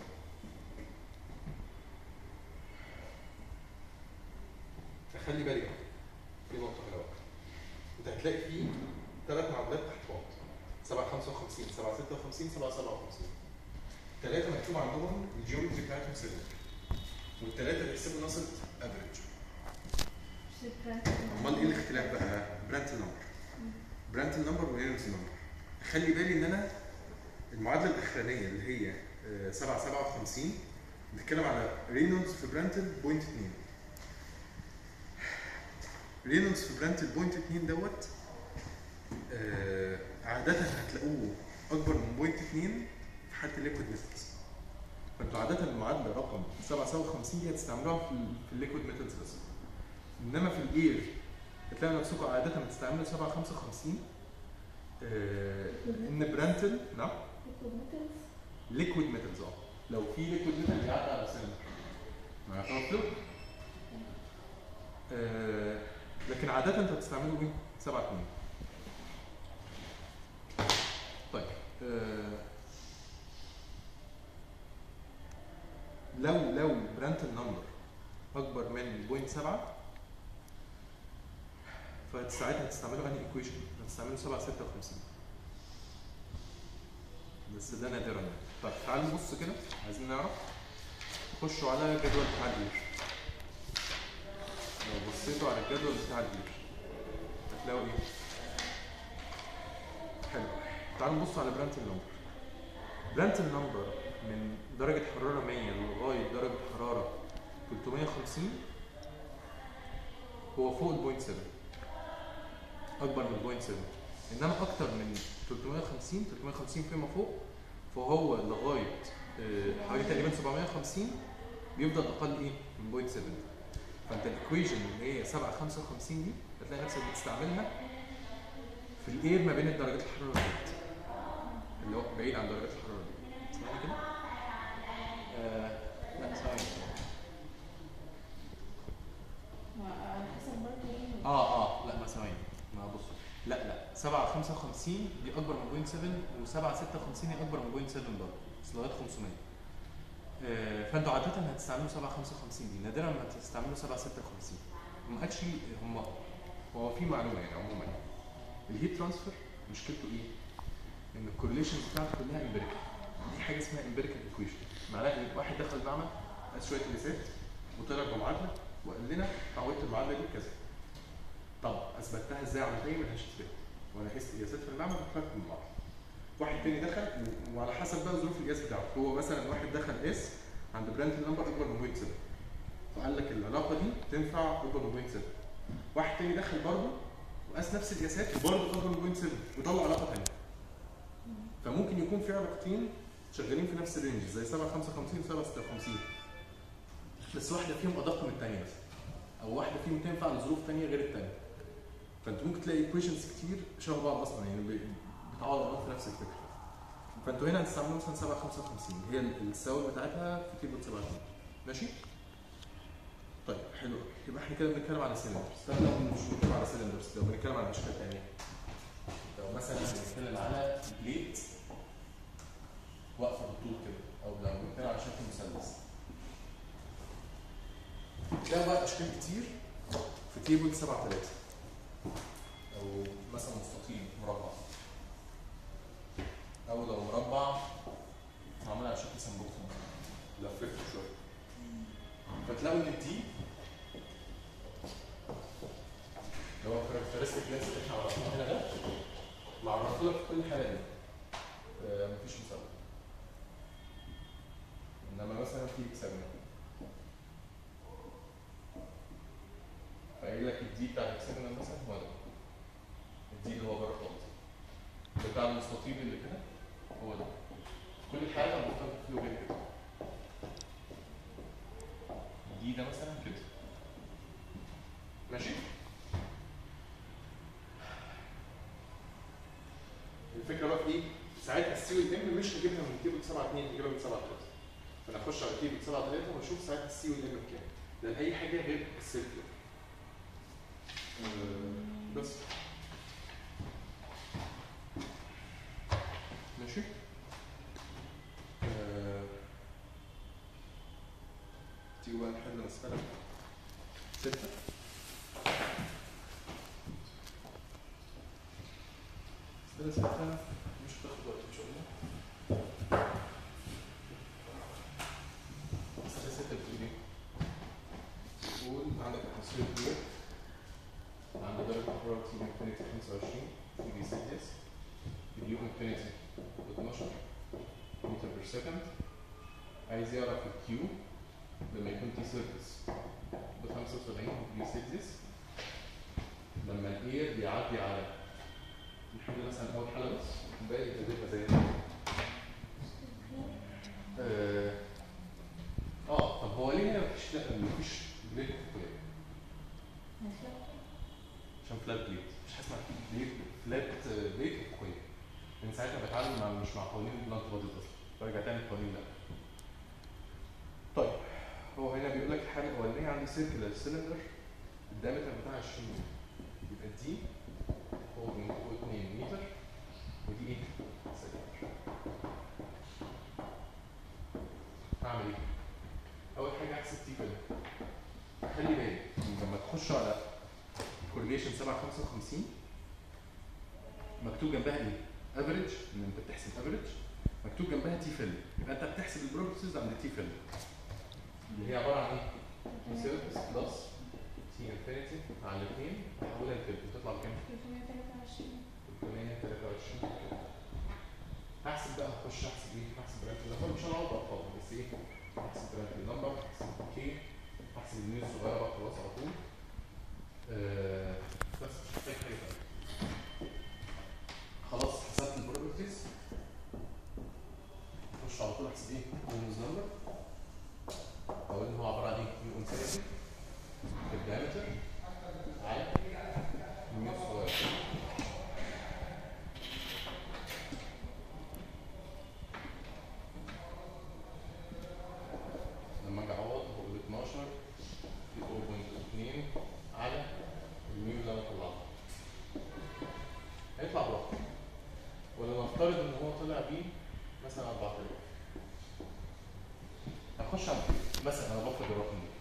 فخلي بالك بقى، في نقطه هنا بقى انت هتلاقي فيه ثلاث معادلات تحت بعض 755 756 757 ثلاثه مكتوب عندهم الجيومتري بتاعتهم سيلك والثلاثه بيحسبوا نصل افريج امال ايه الاختلاف بقى؟ برانت نمبر برانت نمبر ورينولدز نمبر خلي بالي ان انا المعادله الاخرانيه اللي هي آه، 757 بتتكلم على رينولدز في برانتل بوينت 2 رينولدز في برانتل بوينت 2 دوت آه، عاده هتلاقوه اكبر من بوينت 2 في حاله الليكويد ميثودز فانتوا عاده المعادله رقم 757 دي هتستعملوها في ال- في الليكويد ميثودز بس انما في الاير هتلاقوا نفسكم عاده بتستعملوا 755 آه، ان برانتل نعم ليكويد ميتالز اه لو في ليكويد ميتال بيعدي على سن ما يعتبر فلويد آه لكن عادة انت بتستعمله ايه؟ 7 2 طيب آه لو لو برانتل نمبر اكبر من 0.7 فساعتها هتستعملوا انهي ايكويشن؟ هتستعملوا 756 بس ده نادرا يعني. طيب تعالوا نبص كده عايزين نعرف خشوا على الجدول بتاع البير لو بصيتوا على الجدول بتاع البير هتلاقوا ايه؟ حلو تعالوا نبص على برانتل نمبر برانتل نمبر من درجة حرارة 100 لغاية درجة حرارة 350 هو فوق البوينت 7 أكبر من البوينت 7 إنما أكتر من 350 350 فيما فوق فهو لغايه آه، حوالي تقريبا 750 بيفضل اقل ايه من بوينت 7 فانت الايكويشن اللي هي 755 دي هتلاقي نفسك بتستعملها في الاير ما بين درجات الحراره ديت اللي هو بعيد عن درجات الحراره دي اسمعني كده آه لا ثواني على حسب برضه ايه اه اه لا ما ثواني ما بص لا لا 7 55 دي اكبر من بوينت 7 و7 56 هي اكبر من بوينت 7 برضه بس لغايه 500 آه، فانتوا عاده هتستعملوا 755 دي نادرا ما تستعملوا 756 هم اكشلي هم هو في معلومه يعني عموما الهيت ترانسفير مشكلته ايه؟ ان الكورليشنز بتاعته كلها امبيريكال دي حاجه اسمها امبيريكال ايكويشن معناها ان واحد دخل المعمل قاس شويه قياسات وطلع بمعادله وقال لنا عودت المعادله دي كذا طب اثبتها ازاي عمليه ملهاش اثبات وانا قست قياسات في المعمل وطلعت بالمعادله واحد تاني دخل و- وعلى حسب بقى ظروف القياس بتاعه هو مثلا واحد دخل قاس عند براند نمبر اكبر من 0.7 فقال لك العلاقه دي تنفع اكبر من 0.7 واحد تاني دخل برضه وقاس نفس القياسات وبرضه اكبر من 0.7 وطلع علاقه ثانيه فممكن يكون في علاقتين شغالين في نفس الرينج زي 755 و 756 بس واحده فيهم ادق من الثانيه بس او واحده فيهم تنفع لظروف ثانيه غير الثانيه فانت ممكن تلاقي ايكويشنز كتير شبه بعض اصلا يعني بي- بتعوض بعض في نفس الفكره فانتوا هنا هتستعملوا مثلا 755 هي ال- السواد بتاعتها في تيبل 7 ماشي؟ طيب حلو يبقى احنا كده بنتكلم على سيلندرز طب لو مش بنتكلم على سيلندرز لو بنتكلم على اشكال ثانيه لو مثلا بنتكلم على بليت واقفه بالطول كده او لو بنتكلم على شكل مثلث ده بقى اشكال كتير في تيبل 7 3 او مثلا مستطيل مربع او لو مربع معمول على شكل سمبوكس لففته شويه فتلاقوا ان دي اللي هو كاركترستيك لينس اللي احنا عرفناه هنا ده معرفه لك في كل الحالات دي آه، مفيش مثلث انما مثلا في هكسجون فقايل لك الدي بتاع الهكسجون مثلا هو ده الدي اللي هو بره خالص بتاع المستطيل اللي كده هو ده كل الحالات انا بختار فيه غير كده دي ده مثلا كده ماشي الفكره بقى في ايه؟ ساعتها السي والام مش هجيبها من تيبل 7 2 هجيبها من 7 3 فانا اخش على تيبل 7 3 واشوف ساعتها السي والام بكام لان اي حاجه غير السيركل بس ماشي آه، تيجوا بقى نحل مسألة ستة مسألة ستة مش هتاخد وقت إن شاء الله مسألة ستة بتقول إيه؟ بتقول عندك اتموسفير كبير عند درجة حرارة تي انفينيتي 25 ديجري سيلسيوس اليو انفينيتي 12 متر بير سكند عايز يعرف الكيو لما يكون تي سيرفيس ب 75 ديجري سيلسيوس لما الاير بيعدي على نحل مثلا اول حاله بس الباقي يبقى زي ده. اه اه طب هو ليه هنا مفيش لا مفيش بليت كويس عشان فلات بليت مش حاسس اسمها بليت فلات بليت كويس من ساعتها بتعامل مع مش مع قوانين البلانت بودي اصلا برجع تاني القوانين لا طيب هو هنا بيقول لك الحاله الاولانيه عندي سيركلر سيلندر الدايمتر بتاعها 20 متر يبقى دي هو 2 متر ودي ايه؟ سيلندر اعمل ايه؟ اول حاجه احسب تي فيلم خلي بالك لما تخش على كورليشن 755 مكتوب جنبها ايه؟ افريج ان انت بتحسب افريج مكتوب جنبها تي فيلم يبقى انت بتحسب البروبرتيز عند تي فيلم اللي هي عباره عن ايه؟ تي سيرفيس بلس تي انفينيتي على الاثنين تحولها لفيلم تطلع بكام؟ 323 323 هحسب بقى هخش احسب ايه؟ هحسب برانت نمبر مش هنقعد ارقام بس ايه؟ هحسب برانت نمبر هحسب كي هحسب النيو الصغيره بقى خلاص على طول آه بس مش محتاج حاجه تانية خلاص حسبت البروبرتيز اخش على طول احسب ايه؟ النيوز نمبر اقول ان هو عباره عن ايه؟ يو انفينيتي الدايمتر على النيو الصغيره لما اجي اعوض بقول 12 في 0.2 على الميو اللي انا طلعته هيطلع برقم ولا نفترض ان هو طلع بيه مثلا 4000 اخش على التيبل مثلا انا بفرض الرقم ده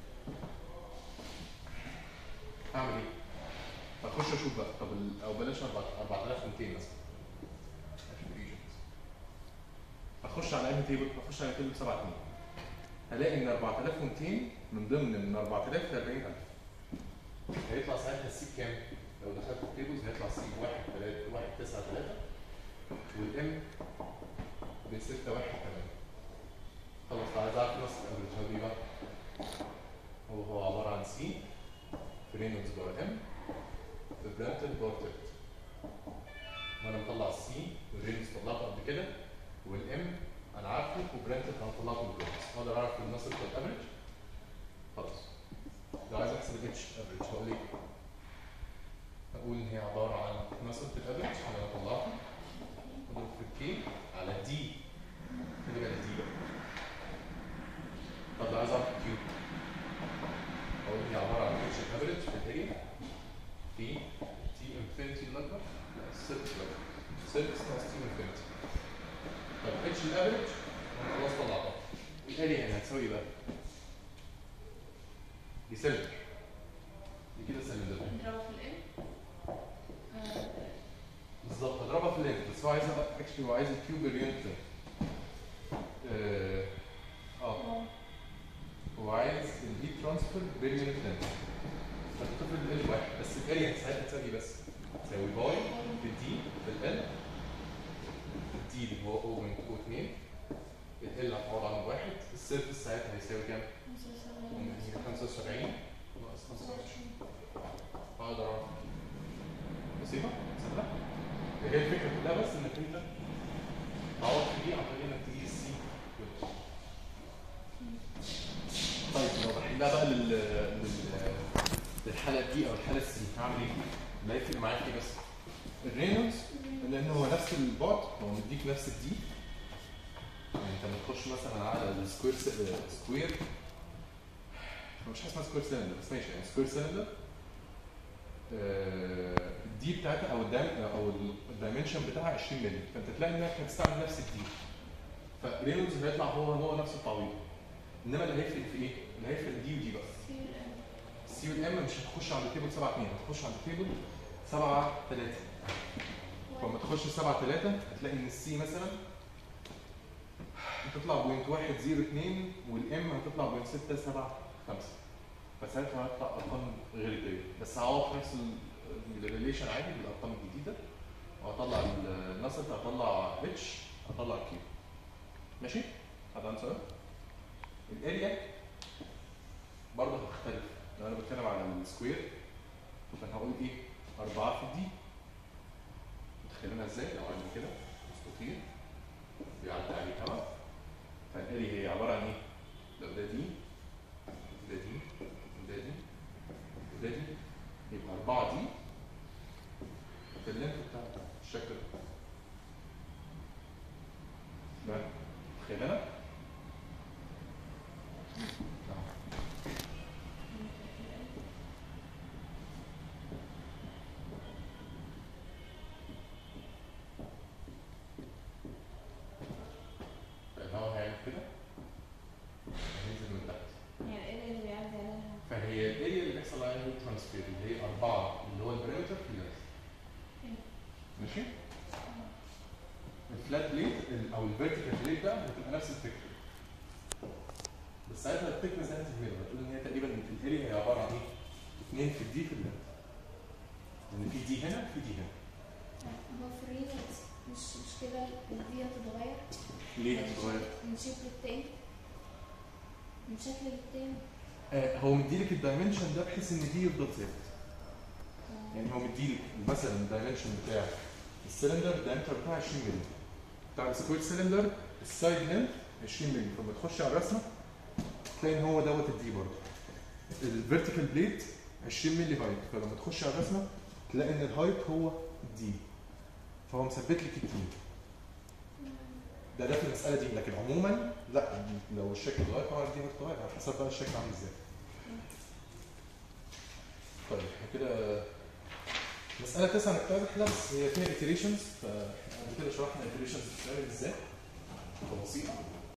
اعمل ايه؟ اخش اشوف بقى طب ال- او بلاش 4200 مثلا عشان regions. اخش على انهي تيبل؟ اخش على تيبل 7 2 هلاقي ان 4200 من ضمن من 4000 ل 40000 هيطلع ساعتها السي كام؟ لو دخلت التيبلز هيطلع سي 1 3 1 9 3 والام ب 6 1 8 خلاص عايز اعرف نص الافريج هو ايه بقى؟ هو هو عباره عن سي في رينولدز بار ام في برانتون بار تلت وانا مطلع السي والرينولدز طلعته قبل كده والام انا عارفه وبرانتون انا طلعته من برانتون اقدر اعرف النص بتاع الافريج خلاص لو عايز احسب الاتش افريج هقول ايه؟ اقول ان هي عباره عن نص الافريج اللي انا طلعته اضرب في الكي على دي خلي بالك دي بقى طب لو عايز اعرف الكيو اقول هي عباره عن اتش افريج في الاريا في تي انفينيتي الاكبر لا السيركس الاكبر سيركس ناقص تي انفينيتي طب اتش الافريج انا خلاص طلعتها الاريا هنا هتساوي إيه بقى دي سلندر دي كده سلندر نضربه في الام بالظبط هضربها في اللينك بس هو عايز اكشلي هو عايز الكيو باليونت اه اه هو عايز الهيت ترانسفير باليونت لينك فتفرض ال واحد بس الاريا ساعتها تساوي بس تساوي باي في الدي في ال الدي اللي هو 0.02 ال هتعوض عن واحد السيرفس ساعتها هيساوي كام؟ 75 ناقص 25 اقدر اعرف بسيطة سهلة هي الفكرة كلها بس انك انت تعوض في دي عن طريق انك تجيب السي طيب لو بحلها بقى لل لل للحالة دي او الحالة السي هعمل ايه؟ لا يفرق معاك ايه بس الرينولدز لان هو نفس البعد هو مديك نفس الدي يعني انت لما تخش مثلا على السكوير سكوير مش حاجه اسمها سكوير سيلندر بس ماشي يعني سكوير سيلندر الدي بتاعتها او الدايم او الدايمنشن بتاعها 20 مللي فانت تلاقي انك هتستعمل نفس الدي فرينولدز هيطلع هو هو نفس التعويض انما اللي هيفرق في ايه؟ اللي هيفرق الدي ودي بس السي والام مش هتخش عند التيبل 7 2 هتخش عند التيبل 7 3 فلما تخش 7 3 هتلاقي ان السي مثلا هتطلع بوينت 1 0 2 والام هتطلع بوينت 6 7 5 فساعتها هطلع ارقام غير الدايره بس هعوض نفس الريليشن عادي بالارقام الجديده وهطلع النصت هطلع اتش هطلع كيو ماشي؟ حد عنده سؤال؟ الاريا برضه هتختلف لو انا بتكلم على السكوير فانا هقول ايه؟ 4 في الدي متخيلينها ازاي؟ لو عندي كده مستطيل بيعدي عليه هواء فالاريا هي عباره عن ايه؟ لو ده دي ده دي ده دي وده دي يبقى 4 دي في اللينك بتاع الشكل ده بقى متخيلها؟ هو هيعمل كده هينزل من تحت يعني ايه اللي بيعدي عليها؟ فهي الاريا اللي بيحصل عليها هيت ترانسفير اللي هي 4 اللي هو البريمتر في اللينث ماشي؟ الفلات بليت ال- او الفيرتيكال بليت بقى هتبقى نفس الفكره بس ساعتها الثيكنس هتتغير هتقول ان هي تقريبا في الاريا هي عباره عن ايه؟ 2 في الدي في اللينث ان في دي هنا في دي هنا هو في الرينولدز مش مش كده الدي هتتغير ليه هتتغير؟ من شكل التاني من شكل التاني آه هو مديلك الدايمنشن ده بحيث ان دي يفضل ثابت يعني هو مديلك مثلا الدايمنشن بتاع السلندر الدايمتر بتاعه 20 مللي بتاع السكوير سلندر السايد لينث 20 مللي فلما تخش على الرسمه تلاقي ان هو دوت الدي برضه الفيرتيكال بليت 20 مللي هايت فلما تخش على الرسمه تلاقي ان الهايت هو الدي فهو مثبت لك الدي ده ده في المساله دي لكن عموما لا لو الشكل اتغير طبعا دي هتتغير على حسب بقى الشكل عامل ازاي طيب احنا كده مسألة تسعة محتاجة تحلها بس هي فيها iterations فاحنا كده شرحنا iterations بتتعمل ازاي بسيطة